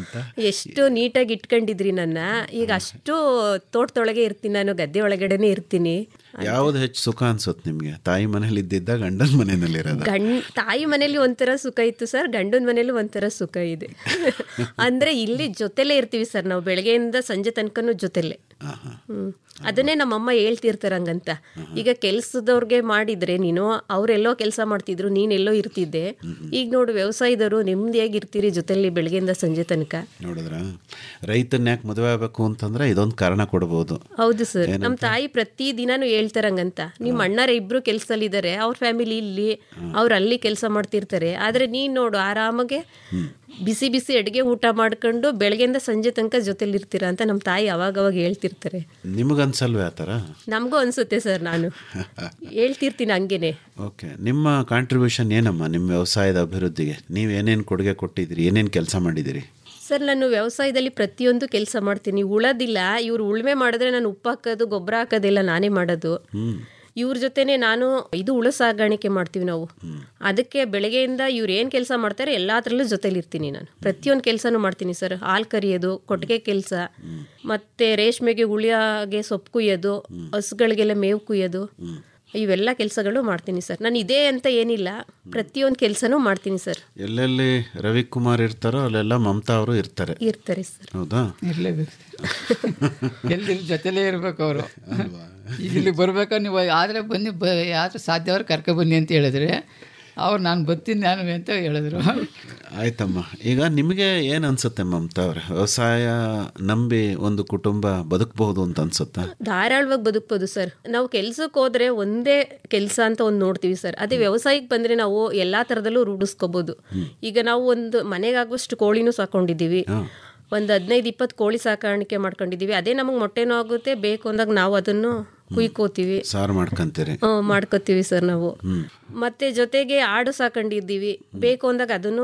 ಎಷ್ಟು ನೀಟಾಗಿ ಇಟ್ಕೊಂಡಿದ್ರಿ ನನ್ನ ಈಗ ಅಷ್ಟು ತೋಟದೊಳಗೆ ಇರ್ತೀನಿ ನಾನು ಗದ್ದೆ ಒಳಗಡೆನೆ ಇರ್ತೀನಿ ಯಾವ್ದು ಹೆಚ್ಚು ಸುಖ ಅನ್ಸುತ್ತೆ ನಿಮಗೆ ತಾಯಿ ಮನೇಲಿ ಇದ್ದಿದ್ದ ಗಂಡನ ಮನೆಯಲ್ಲಿ ಇರೋದ ಗಂಡ್ ತಾಯಿ ಮನೇಲಿ ಒಂಥರ ಸುಖ ಇತ್ತು ಸರ್ ಗಂಡನ ಮನೇಲಿ ಒಂಥರ ಸುಖ ಇದೆ ಅಂದ್ರೆ ಇಲ್ಲಿ ಜೊತೆಲೇ ಇರ್ತೀವಿ ಸರ್ ನಾವು ಬೆಳಗ್ಗೆಯಿಂದ ಸಂಜೆ ತನಕನೂ ಜೊತೆಲೇ ಹ್ಮ್ ಅದನ್ನೇ ನಮ್ಮಮ್ಮ ಹೇಳ್ತಿರ್ತಾರೆ ಹಂಗಂತ ಈಗ ಕೆಲ್ಸದವ್ರಿಗೆ ಮಾಡಿದ್ರೆ ನೀನು ಅವರೆಲ್ಲೋ ಕೆಲಸ ಮಾಡ್ತಿದ್ರು ನೀನೆಲ್ಲೋ ಇರ್ತಿದ್ದೆ ಈಗ ನೋಡು ವ್ಯವಸಾಯದವರು ನೆಮ್ಮದಿಯಾಗಿ ಇರ್ತೀರಿ ಜೊತೆಲಿ ಬೆಳಗ್ಗೆಯಿಂದ ಸಂಜೆ ತನಕ ನೋಡಿದ್ರ ರೈತನ ಯಾಕೆ ಮದುವೆ ಆಗಬೇಕು ಅಂತಂದ್ರೆ ಇದೊಂದು ಕಾರಣ ಕೊಡ್ಬೋದು ಹೌದು ಸರ್ ನಮ್ಮ ತಾಯಿ ಪ್ರತಿ ದಿನಾನು ಹೇಳ್ತಾರಂಗಂತ ನಿಮ್ಮ ಅಣ್ಣರ ಇಬ್ರು ಕೆಲ್ಸದಲ್ಲಿದ್ದಾರೆ ಅವ್ರ ಫ್ಯಾಮಿಲಿ ಇಲ್ಲಿ ಅವ್ರು ಅಲ್ಲಿ ಕೆಲಸ ಮಾಡ್ತಿರ್ತಾರೆ ಆದ್ರೆ ನೀನ್ ನೋಡು ಆರಾಮಾಗೆ ಬಿಸಿ ಬಿಸಿ ಅಡುಗೆ ಊಟ ಮಾಡ್ಕೊಂಡು ಬೆಳಗ್ಗೆಯಿಂದ ಸಂಜೆ ತನಕ ಜೊತೆಲಿ ಇರ್ತೀರಾ ಅಂತ ನಮ್ಮ ತಾಯಿ ಅವಾಗ ಅವಾಗ ಹೇಳ್ತಿರ್ತಾರೆ ನಿಮಗನ್ಸಲ್ವೇ ಆ ಥರ ನಮಗೂ ಅನ್ಸುತ್ತೆ ಸರ್ ನಾನು ಹೇಳ್ತಿರ್ತೀನಿ ಹಂಗೇನೆ ಓಕೆ ನಿಮ್ಮ ಕಾಂಟ್ರಿಬ್ಯೂಷನ್ ಏನಮ್ಮ ನಿಮ್ಮ ವ್ಯವಸಾಯದ ಅಭಿವೃದ್ಧಿಗೆ ನೀವು ಏನೇನು ಕೊಡುಗೆ ಕೊಟ್ಟಿದ್ದೀರಿ ಏನೇನು ಕೆಲಸ ಮಾಡಿದ್ದೀರಿ ಸರ್ ನಾನು ವ್ಯವಸಾಯದಲ್ಲಿ ಪ್ರತಿಯೊಂದು ಕೆಲಸ ಮಾಡ್ತೀನಿ ಉಳೋದಿಲ್ಲ ಇವ್ರು ಉಳುಮೆ ಮಾಡಿದ್ರೆ ನಾನು ಉಪ್ಪು ಹಾಕೋದು ಗೊಬ್ಬರ ಹಾಕೋದೆಲ್ಲ ನಾನೇ ಮಾಡೋದು ಇವ್ರ ಜೊತೆನೆ ನಾನು ಇದು ಉಳು ಸಾಗಾಣಿಕೆ ಮಾಡ್ತೀವಿ ನಾವು ಅದಕ್ಕೆ ಬೆಳಗ್ಗೆಯಿಂದ ಇವ್ರು ಏನು ಕೆಲಸ ಮಾಡ್ತಾರೆ ಎಲ್ಲಾದ್ರಲ್ಲೂ ಜೊತೆಲಿರ್ತೀನಿ ನಾನು ಪ್ರತಿಯೊಂದು ಕೆಲಸನೂ ಮಾಡ್ತೀನಿ ಸರ್ ಹಾಲು ಕರಿಯೋದು ಕೊಟ್ಟಿಗೆ ಕೆಲಸ ಮತ್ತೆ ರೇಷ್ಮೆಗೆ ಉಳಿಯಾಗೆ ಸೊಪ್ಪು ಕುಯ್ಯೋದು ಹಸುಗಳಿಗೆಲ್ಲ ಮೇವು ಕುಯ್ಯೋದು ಇವೆಲ್ಲ ಕೆಲಸಗಳು ಮಾಡ್ತೀನಿ ಸರ್ ನಾನು ಇದೇ ಅಂತ ಏನಿಲ್ಲ ಪ್ರತಿಯೊಂದು ಕೆಲಸನೂ ಮಾಡ್ತೀನಿ ಸರ್ ಎಲ್ಲೆಲ್ಲಿ ರವಿಕುಮಾರ್ ಇರ್ತಾರೋ ಅಲ್ಲೆಲ್ಲ ಮಮತಾ ಅವರು ಇರ್ತಾರೆ ಇರ್ತಾರೆ ಸರ್ ಹೌದಾ ಇರಲೇಬೇಕು ಎಲ್ಲಿ ಜೊತೆಲೇ ಇರಬೇಕು ಅವರು ಈಗ ಇಲ್ಲಿ ಬರ್ಬೇಕಾ ನೀವು ಆದರೆ ಬನ್ನಿ ಬ ಯಾರು ಸಾಧ್ಯವ್ರು ಕರ್ಕೊ ಬನ್ನಿ ಅಂತ ಹೇಳಿದ್ರೆ ಅವ್ರು ನಾನು ಬರ್ತೀನಿ ನಾನು ಅಂತ ಹೇಳಿದ್ರು ಆಯ್ತಮ್ಮ ಈಗ ನಿಮಗೆ ಏನು ಅನ್ಸುತ್ತೆ ಮಮತಾ ಅವ್ರೆ ವ್ಯವಸಾಯ ನಂಬಿ ಒಂದು ಕುಟುಂಬ ಬದುಕಬಹುದು ಅಂತ ಅನ್ಸುತ್ತಾ ಧಾರಾಳವಾಗಿ ಬದುಕ್ಬೋದು ಸರ್ ನಾವು ಕೆಲ್ಸಕ್ಕೆ ಹೋದ್ರೆ ಒಂದೇ ಕೆಲಸ ಅಂತ ಒಂದು ನೋಡ್ತೀವಿ ಸರ್ ಅದೇ ವ್ಯವಸಾಯಕ್ಕೆ ಬಂದ್ರೆ ನಾವು ಎಲ್ಲಾ ತರದಲ್ಲೂ ರೂಢಿಸ್ಕೋಬಹುದು ಈಗ ನಾವು ಒಂದು ಮನೆಗಾಗುವಷ್ಟು ಕೋಳಿನೂ ಸಾಕೊಂಡಿದ್ದೀವಿ ಒಂದು ಹದಿನೈದು ಇಪ್ಪತ್ತು ಕೋಳಿ ಸಾಕಾಣಿಕೆ ಮಾಡ್ಕೊಂಡಿದ್ದೀವಿ ಅದೇ ನಮಗೆ ಮೊಟ್ಟೆನೂ ಆಗುತ್ತೆ ಬೇಕು ಅಂದಾಗ ನಾವು ಅದನ್ನು ಕುಯ್ಕೋತೀವಿ ಸಾರು ಮಾಡ್ಕೊಂತೀರಿ ಹ್ಮ್, ಮಾಡ್ಕೋತೀವಿ ಸರ್ ನಾವು ಮತ್ತೆ ಜೊತೆಗೆ ಆಡು ಸಾಕೊಂಡಿದ್ದೀವಿ ಬೇಕು ಅಂದಾಗ ಅದನ್ನು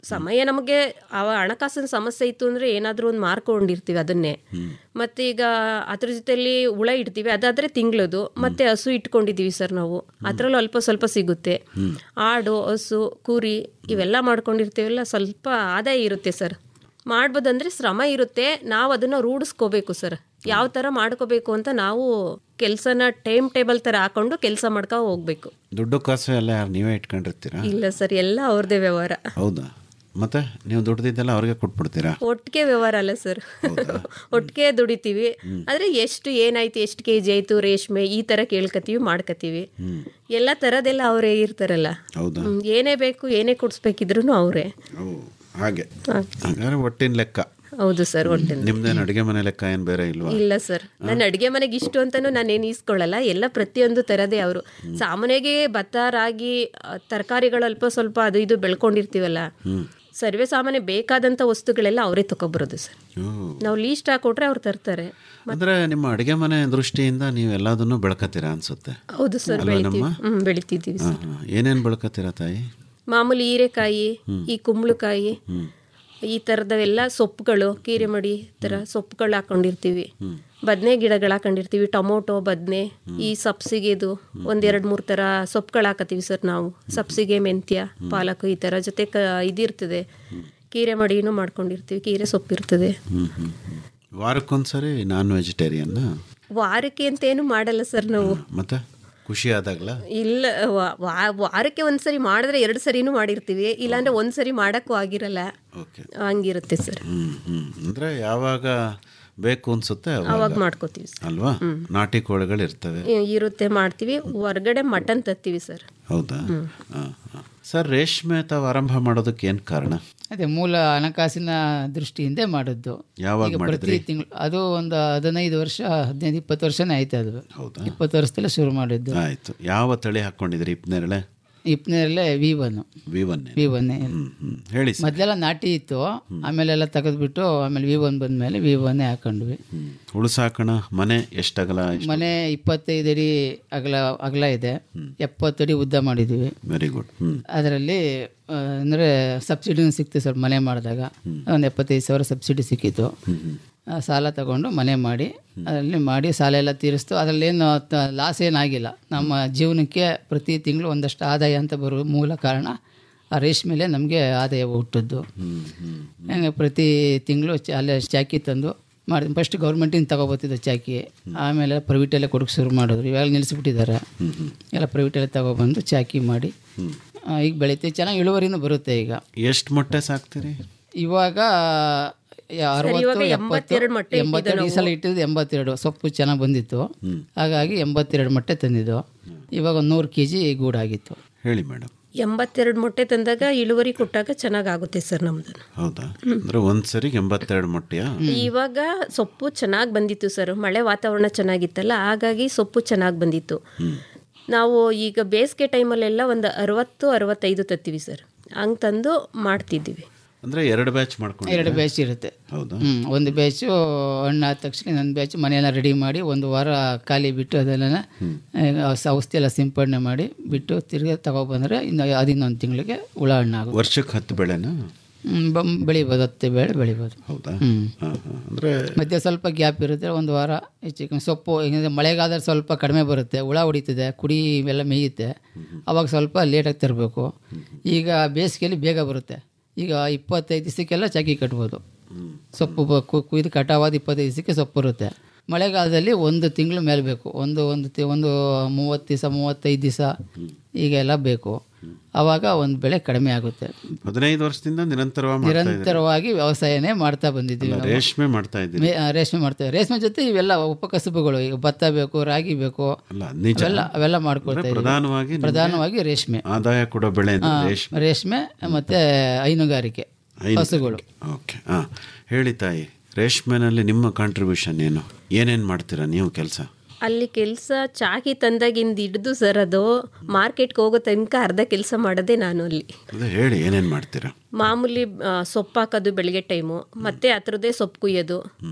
ಸಮಯ ನಮಗೆ ಅವ ಹಣಕಾಸಿನ ಸಮಸ್ಯೆ ಇತ್ತು ಅಂದರೆ ಏನಾದರೂ ಒಂದು ಮಾರ್ಕೊಂಡಿರ್ತೀವಿ ಅದನ್ನೇ ಮತ್ತು ಈಗ ಅದ್ರ ಜೊತೆಲಿ ಹುಳ ಇಡ್ತೀವಿ ಅದಾದರೆ ತಿಂಗಳದು ಮತ್ತು ಹಸು ಇಟ್ಕೊಂಡಿದ್ದೀವಿ ಸರ್ ನಾವು ಅದರಲ್ಲೂ ಅಲ್ಪ ಸ್ವಲ್ಪ ಸಿಗುತ್ತೆ ಆಡು ಹಸು ಕುರಿ ಇವೆಲ್ಲ ಮಾಡ್ಕೊಂಡಿರ್ತೀವಲ್ಲ ಸ್ವಲ್ಪ ಆದಾಯ ಇರುತ್ತೆ ಸರ್ ಮಾಡ್ಬೋದಂದ್ರೆ ಶ್ರಮ ಇರುತ್ತೆ ನಾವು ಅದನ್ನು ರೂಢಿಸ್ಕೋಬೇಕು ಸರ್ ಯಾವ ಥರ ಮಾಡ್ಕೋಬೇಕು ಅಂತ ನಾವು ಕೆಲಸನ ಟೈಮ್ ಟೇಬಲ್ ಥರ ಹಾಕೊಂಡು ಕೆಲಸ ಮಾಡ್ಕೊ ಹೋಗ್ಬೇಕು ದುಡ್ಡು ಕಾಸು ಎಲ್ಲ ಯಾರು ನೀವೇ ಇಟ್ಕೊಂಡಿರ್ತೀರಾ ಇಲ್ಲ ಸರ್ ಎಲ್ಲ ಅವ್ರದ್ದೇ ವ್ಯವಹಾರ ಹೌದಾ ಮತ್ತೆ ನೀವು ದುಡ್ದಿದ್ದೆಲ್ಲ ಅವ್ರಿಗೆ ಕೊಟ್ಬಿಡ್ತೀರಾ ಒಟ್ಟಿಗೆ ವ್ಯವಹಾರ ಅಲ್ಲ ಸರ್ ಒಟ್ಟಿಗೆ ದುಡಿತೀವಿ ಆದರೆ ಎಷ್ಟು ಏನಾಯ್ತು ಎಷ್ಟು ಕೆ ಜಿ ಆಯಿತು ರೇಷ್ಮೆ ಈ ಥರ ಕೇಳ್ಕೊತೀವಿ ಮಾಡ್ಕೊತೀವಿ ಎಲ್ಲ ಥರದೆಲ್ಲ ಅವರೇ ಇರ್ತಾರಲ್ಲ ಹೌದಾ ಹ್ಮ್, ಏನೇ ಬೇಕು ಏನೇ ಕೊಡಿಸ್ಬೇಕಿದ್ರು ಅವರೇ ಓ ಹಾಗೆ ಹಾಗಾದ್ರೆ ಒಟ್ಟಿನ ಲೆಕ್ಕ ಹೌದು ಸರ್ ಒಟ್ಟಿನ ನಿಮ್ದೇನು ಅಡುಗೆ ಮನೆ ಲೆಕ್ಕ ಏನು ಬೇರೆ ಇಲ್ವಾ ಇಲ್ಲ ಸರ್ ನನ್ನ ಅಡುಗೆ ಮನೆಗೆ ಇಷ್ಟು ಅಂತಾನು ನಾನೇನು ಈಸ್ಕೊಳ್ಳಲ್ಲ ಎಲ್ಲ ಪ್ರತಿಯೊಂದು ಥರದೇ ಅವರು ಸಾಮಾನ್ಯವಾಗಿ ಭತ್ತ ರಾಗಿ ತರಕಾರಿಗಳು ಅಲ್ಪ ಸ್ವಲ್ಪ ಅದು ಇದು ಬೆಳ್ಕೊಂಡಿರ್ತೀವಲ್ಲ ಸರ್ವೇ ಸಾಮಾನ್ಯ ಬೇಕಾದಂಥ ವಸ್ತುಗಳೆಲ್ಲ ಅವರೇ ತಗೊಬರೋದು ಸರ್ ಓ. ನಾವು ಲೀಸ್ಟ್ ಹಾಕೊಟ್ರೆ ಅವ್ರು ತರ್ತಾರೆ ಅಂದ್ರೆ ನಿಮ್ಮ ಅಡುಗೆ ಮನೆ ದೃಷ್ಟಿಯಿಂದ ನೀವು ಎಲ್ಲದನ್ನು ಬೆಳ್ಕತ್ತೀರಾ ಅನ್ಸುತ್ತೆ ಹೌದು ಸರ್ ಅಲ್ವಾ ಬೆಳಿತೀವಿ ನಮ್ಮ? ಹ್ಮ್ ಬೆಳಿತಿದ್ದೀವಿ ಹಾ, ಸರ್ ಹಾ. ಏನೇನ್ ಬೆಳ್ಕತ್ತೀರಾ ತಾಯಿ ಮಾಮೂಲಿ ಹೀರೆಕಾಯಿ ಹ್ಮ್. ಈ ಕುಂಬಳಕಾಯಿ ಹ್ಮ್. ಈ ಥರದವೆಲ್ಲ ಸೊಪ್ಪುಗಳು ಕೀರೆ ಮಡಿ ಥರ ಸೊಪ್ಪುಗಳು ಹಾಕೊಂಡಿರ್ತೀವಿ ಬದನೆ ಗಿಡಗಳು ಹಾಕೊಂಡಿರ್ತೀವಿ ಟೊಮೊಟೊ ಬದನೆ ಈ ಸಬ್ಸಿಗೆದು ಒಂದೆರಡು ಮೂರು ಥರ ಸೊಪ್ಪುಗಳು ಹಾಕತ್ತೀವಿ ಸರ್ ನಾವು ಸಬ್ಸಿಗೆ ಮೆಂತ್ಯ ಪಾಲಕು ಈ ಥರ ಜೊತೆ ಕ ಇದಿರ್ತದೆ ಕೀರೆ ಮಡಿನೂ ಮಾಡ್ಕೊಂಡಿರ್ತೀವಿ ಕೀರೆ ಸೊಪ್ಪಿರ್ತದೆ ಹ್ಮ್ ಹ್ಮ್ ಹ್ಮ್. ವಾರಕ್ಕೊಂದ್ಸರಿ ನಾನ್ ವೆಜಿಟೇರಿಯನ್ ವಾರಕ್ಕೆ ಅಂತ ಏನು ಮಾಡಲ್ಲ ಸರ್ ನಾವು ಮತ್ತೆ ಖುಷಿ ಆದಾಗ್ಲ ಇಲ್ಲ ವಾ- ವಾ- ವಾರಕ್ಕೆ ಒಂದ್ಸರಿ ಮಾಡಿದ್ರೆ ಎರಡು ಸರಿನೂ ಮಾಡಿರ್ತೀವಿ ಇಲ್ಲಾಂದ್ರೆ ಒಂದ್ಸರಿ ಮಾಡಕ್ಕೂ ಆಗಿರಲ್ಲ ಹಂಗಿರುತ್ತೆ ಸರ್ ಹ್ಮ್ ಹ್ಮ್ ಅಂದ್ರೆ ಯಾವಾಗ ಬೇಕು ಅನ್ಸುತ್ತೆ ಅವಾಗ ಅವಾಗ ಮಾಡ್ಕೋತೀವಿ ಸರ್ ಅಲ್ವಾ ನಾಟಿ ಕೋಳಿಗಳು ಇರ್ತವೆ ಇ- ಇರುತ್ತೆ ಮಾಡ್ತೀವಿ ಹೊರ್ಗಡೆ ಮಟನ್ ತತ್ತೀವಿ ಸರ್ ಹೌದಾ ಹಾ, ಹಾ. ಸರ್ ರೇಷ್ಮೆ ತಾವು ಆರಂಭ ಮಾಡೋದಕ್ಕೆ ಏನು ಕಾರಣ ಅದೇ ಮೂಲ ಹಣಕಾಸಿನ ದೃಷ್ಟಿಯಿಂದ ಮಾಡಿದ್ದು ಯಾವಾಗ ಈಗ ಪ್ರತಿ ಮಾಡಿದ್ರಿ? ತಿಂಗಳು ಅದು ಒಂದು ಹದಿನೈದು ವರ್ಷ ಹದಿನೈದು ಇಪ್ಪತ್ತು ವರ್ಷನೇ ಆಯ್ತು ಅದು ಇಪ್ಪತ್ತು ವರ್ಷದಲ್ಲೇ ಶುರು ಮಾಡಿದ್ದು ಆಯ್ತು ಯಾವ ತಳಿ ಹಾಕೊಂಡಿದ್ರಿ ಇಪ್ನೇರಳೆ ಇಪ್ಪನೇರಲ್ಲೇ V one V one V one ಹೇಳಿ ಸರ್ ಮೊದಲೆಲ್ಲ ನಾಟಿ ಇತ್ತು ಆಮೇಲೆಲ್ಲ ತೆಗೆದ್ಬಿಟ್ಟು ಆಮೇಲೆ ವಿ ಒನ್ ಬಂದ್ಮೇಲೆ ವಿ ಒನ್ನೇ ಹಾಕೊಂಡ್ವಿ ಉಳುಸಾಕಣ ಮನೆ ಎಷ್ಟಗಲ ಎಷ್ಟು ಮನೆ ಇಪ್ಪತ್ತೈದು ಅಡಿ ಅಗಲ ಅಗಲ ಇದೆ ಎಪ್ಪತ್ತು ಅಡಿ ಉದ್ದ ಮಾಡಿದ್ದೀವಿ ವೆರಿ ಗುಡ್ ಹ್ಮ್ ಅದರಲ್ಲಿ ಅಂದರೆ ಸಬ್ಸಿಡಿನೂ ಸಿಕ್ತು ಸರ್ ಮನೆ ಮಾಡಿದಾಗ ಒಂದು ಎಪ್ಪತ್ತೈದು ಸಾವಿರ ಸಬ್ಸಿಡಿ ಸಿಕ್ಕಿತ್ತು ಆ, ಸಾಲ ತಗೊಂಡು ಮನೆ ಮಾಡಿ ಅದರಲ್ಲಿ ಮಾಡಿ ಸಾಲ ಎಲ್ಲ ತೀರಿಸ್ತು ಅದರಲ್ಲೇನು ಲಾಸ್ ಏನಾಗಿಲ್ಲ ನಮ್ಮ ಜೀವನಕ್ಕೆ ಪ್ರತಿ ತಿಂಗಳು ಒಂದಷ್ಟು ಆದಾಯ ಅಂತ ಬರೋ ಮೂಲ ಕಾರಣ ಆ ರೇಷ್ಮೆಲೆ ನಮಗೆ ಆದಾಯ ಹುಟ್ಟಿದ್ದು ಹಂಗೆ ಪ್ರತಿ ತಿಂಗಳು ಚ- ಅಲ್ಲೇ ಚಾಕಿ ತಂದು ಮಾಡಿ ಫಸ್ಟ್ ಗೌರ್ಮೆಂಟಿಂದ ತಗೊಬತ್ತಿದ್ದು ಚಾಕಿ ಆಮೇಲೆ ಪ್ರೈವೇಟಲ್ಲೇ ಕೊಡೋಕೆ ಶುರು ಮಾಡಿದ್ರು ಇವಾಗ ನಿಲ್ಲಿಸ್ಬಿಟ್ಟಿದ್ದಾರೆ ಎಲ್ಲ ಪ್ರೈವೇಟಲ್ಲೇ ತಗೊಬಂದು ಚಾಕಿ ಮಾಡಿ ಆ, ಈಗ ಬೆಳಿತೀವಿ ಚೆನ್ನಾಗಿ ಇಳುವರಿನೂ ಬರುತ್ತೆ ಈಗ ಎಷ್ಟು ಮೊಟ್ಟೆ ಸಾಕ್ತೀರಿ ಇವಾಗ ಯ- ಅರವತ್ತು ಇವಾಗ ಎಪ್ಪತ್ತು ಎಂಬತ್ತೆರಡು ಮೊಟ್ಟೆ ಎಂಬತ್ತೆರಡು ಈ ಸಲ ಇಟ್ಟಿದ್ದು ಎಂಬತ್ತೆರಡು ಸೊಪ್ಪು ಚೆನ್ನಾಗಿ ಬಂದಿತ್ತು ಹಾಗಾಗಿ ಎಂಬತ್ತೆರಡು ಮೊಟ್ಟೆ ತಂದಿದ್ದು ಇವಾಗ ಒಂದು ನೂರು ಕೆ ಜಿ ಗೂಡಾಗಿತ್ತು ಹೇಳಿ ಮೇಡಮ್ ಎಂಬತ್ತೆರಡು ಮೊಟ್ಟೆ ತಂದಾಗ ಇಳುವರಿ ಕೊಟ್ಟಾಗ ಚೆನ್ನಾಗಾಗುತ್ತೆ ಸರ್ ನಮ್ದು ಹೌದಾ ಅಂದ್ರೆ ಒಂದ್ ಸರಿ ಎಂಬತ್ತೆರಡು ಮೊಟ್ಟೆಯಾ ಇವಾಗ ಸೊಪ್ಪು ಚೆನ್ನಾಗಿ ಬಂದಿತ್ತು ಸರ್ ಮಳೆ ವಾತಾವರಣ ಚೆನ್ನಾಗಿತ್ತಲ್ಲ ಹಾಗಾಗಿ ಸೊಪ್ಪು ಚೆನ್ನಾಗಿ ಬಂದಿತ್ತು ನಾವು ಈಗ ಬೇಸಿಗೆ ಟೈಮಲ್ಲೆಲ್ಲ ಒಂದು ಅರವತ್ತು ಅರವತ್ತೈದು ತತ್ತೀವಿ ಸರ್ ಹಂಗೆ ತಂದು ಮಾಡ್ತಿದ್ದೀವಿ ಅಂದ್ರೆ ಎರಡು ಬ್ಯಾಚ್ ಮಾಡ್ಕೊಂಡು ಎರಡು ಬ್ಯಾಚ್ ಇರುತ್ತೆ ಹೌದಾ ಹ್ಮ್ ಒಂದು ಬ್ಯಾಚು ಹಣ್ಣು ಆದ ತಕ್ಷಣ ಇನ್ನೊಂದು ಬ್ಯಾಚ್ ಮನೆಯೆಲ್ಲ ರೆಡಿ ಮಾಡಿ ಒಂದು ವಾರ ಖಾಲಿ ಬಿಟ್ಟು ಅದೆಲ್ಲ ಔಷಧಿ ಎಲ್ಲ ಸಿಂಪಡಣೆ ಮಾಡಿ ಬಿಟ್ಟು ತಿರ್ಗಿ ತಗೊಬಂದ್ರೆ ಇನ್ನು ಅದು ಇನ್ನೊಂದು ತಿಂಗಳಿಗೆ ಹುಳ ಹಣ್ಣಾಗುತ್ತೆ ವರ್ಷಕ್ಕೆ ಹತ್ತು ಬೆಳೆನಾ ಹ್ಮ್, ಬಂ- ಬೆಳಿಬೋದು ಹತ್ತೆ ಬೆಳೆ ಬೆಳಿಬೋದು ಹೌದಾ ಹ್ಮ್. ಹಾ, ಹಾ. ಅಂದ್ರೆ ಮಧ್ಯೆ ಸ್ವಲ್ಪ ಗ್ಯಾಪ್ ಇರುತ್ತೆ ಒಂದು ವಾರ ಹೆಚ್ಚು ಕಮ್ಮಿ ಸೊಪ್ಪು ಹೆಂಗಂದ್ರೆ ಮಳೆಗಾದ್ರೆ ಸ್ವಲ್ಪ ಕಡಿಮೆ ಬರುತ್ತೆ ಹುಳ ಹೊಡಿತದೆ ಕುಡಿ ಇವೆಲ್ಲ ಮೇಯುತ್ತೆ ಅವಾಗ ಸ್ವಲ್ಪ ಲೇಟಾಗಿ ತರಬೇಕು ಈಗ ಬೇಸಿಗೆಯಲ್ಲಿ ಬೇಗ ಬರುತ್ತೆ ಈಗ ಇಪ್ಪತ್ತೈದು ದಿವಸಕ್ಕೆಲ್ಲ ಚಾಕಿ ಕಟ್ಬೋದು ಸೊಪ್ಪು ಬ- ಕು- ಕುಯ್ದು ಕಟಾವಾದ ಇಪ್ಪತ್ತೈದು ದಿವಸಕ್ಕೆ ಸೊಪ್ಪು ಬರುತ್ತೆ ಮಳೆಗಾಲದಲ್ಲಿ ಒಂದು ತಿಂಗಳು ಮೇಲೆ ಬೇಕು ಒಂದು ಒಂದು ತಿ ಒಂದು ಮೂವತ್ತು ದಿವಸ ಮೂವತ್ತೈದು ದಿವಸ ಈಗೆಲ್ಲ ಬೇಕು ಆವಾಗ ಒಂದು ಬೆಳೆ ಕಡಿಮೆ ಆಗುತ್ತೆ ಹದಿನೈದು ವರ್ಷದಿಂದ ನಿರಂತರವಾಗಿ ಮಾಡ್ತಾ ಇದ್ದೀರಿ. ನಿರಂತರವಾಗಿ ವ್ಯವಸಾಯನೇ ಮಾಡ್ತಾ ಬಂದಿದ್ದೀವಿ ಅಲ್ಲ, ನಾವು. ರೇಷ್ಮೆ ಮಾಡ್ತಾ ಇದ್ದೀರಿ ಮೇ- ಆ, ರೇಷ್ಮೆ ಮಾಡ್ತೇವೆ ರೇಷ್ಮೆ ಜೊತೆ ಇವೆಲ್ಲ ಉಪಕಸಬುಗಳು ಈಗ ಭತ್ತ ಬೇಕು ರಾಗಿ ಬೇಕು ಅಲ್ಲ ನಿಜ ಅವೆಲ್ಲ ಅವೆಲ್ಲ ಮಾಡ್ಕೊಳ್ತಾ ಅಂದ್ರೆ ಇದ್ದೀವಿ. ಪ್ರಧಾನವಾಗಿ ನಿಮ್ಗೆ ಪ್ರಧಾನವಾಗಿ ರೇಷ್ಮೆ ಆದಾಯ ಕೊಡೋ ಬೆಳೆ ಅಂದ್ರೆ ಆ, ರೇಷ್ಮೆ ರೇಷ್ಮೆ ಮತ್ತೆ ಹೈನುಗಾರಿಕೆ ಹಸುಗಳು ಓಕೆ ಹಾ ಹೇಳಿ ತಾಯಿ ರೇಷ್ಮೆನಲ್ಲಿ ನಿಮ್ಮ ಕಾಂಟ್ರಿಬ್ಯೂಷನ್ ಏನು ಏನೇನು ಮಾಡ್ತೀರಾ ನೀವು ಕೆಲಸ ಅಲ್ಲಿ ಕೆಲಸ ಚಾಕಿ ತಂದಾಗಿಂದ ಹಿಡ್ದು ಸರ್ ಅದು ಮಾರ್ಕೆಟ್ಗೆ ಹೋಗೋ ತನಕ ಅರ್ಧ ಕೆಲಸ ಮಾಡೋದೇ ನಾನು ಅಲ್ಲಿ ಅದೇ ಹೇಳಿ ಏನೇನು ಮಾಡ್ತೀರಾ ಮಾಮೂಲಿ ಆ, ಸೊಪ್ಪು ಹಾಕೋದು ಬೆಳಗ್ಗೆ ಟೈಮು ಮತ್ತೆ ಹತ್ರದೇ ಸೊಪ್ಪು ಕುಯ್ಯೋದು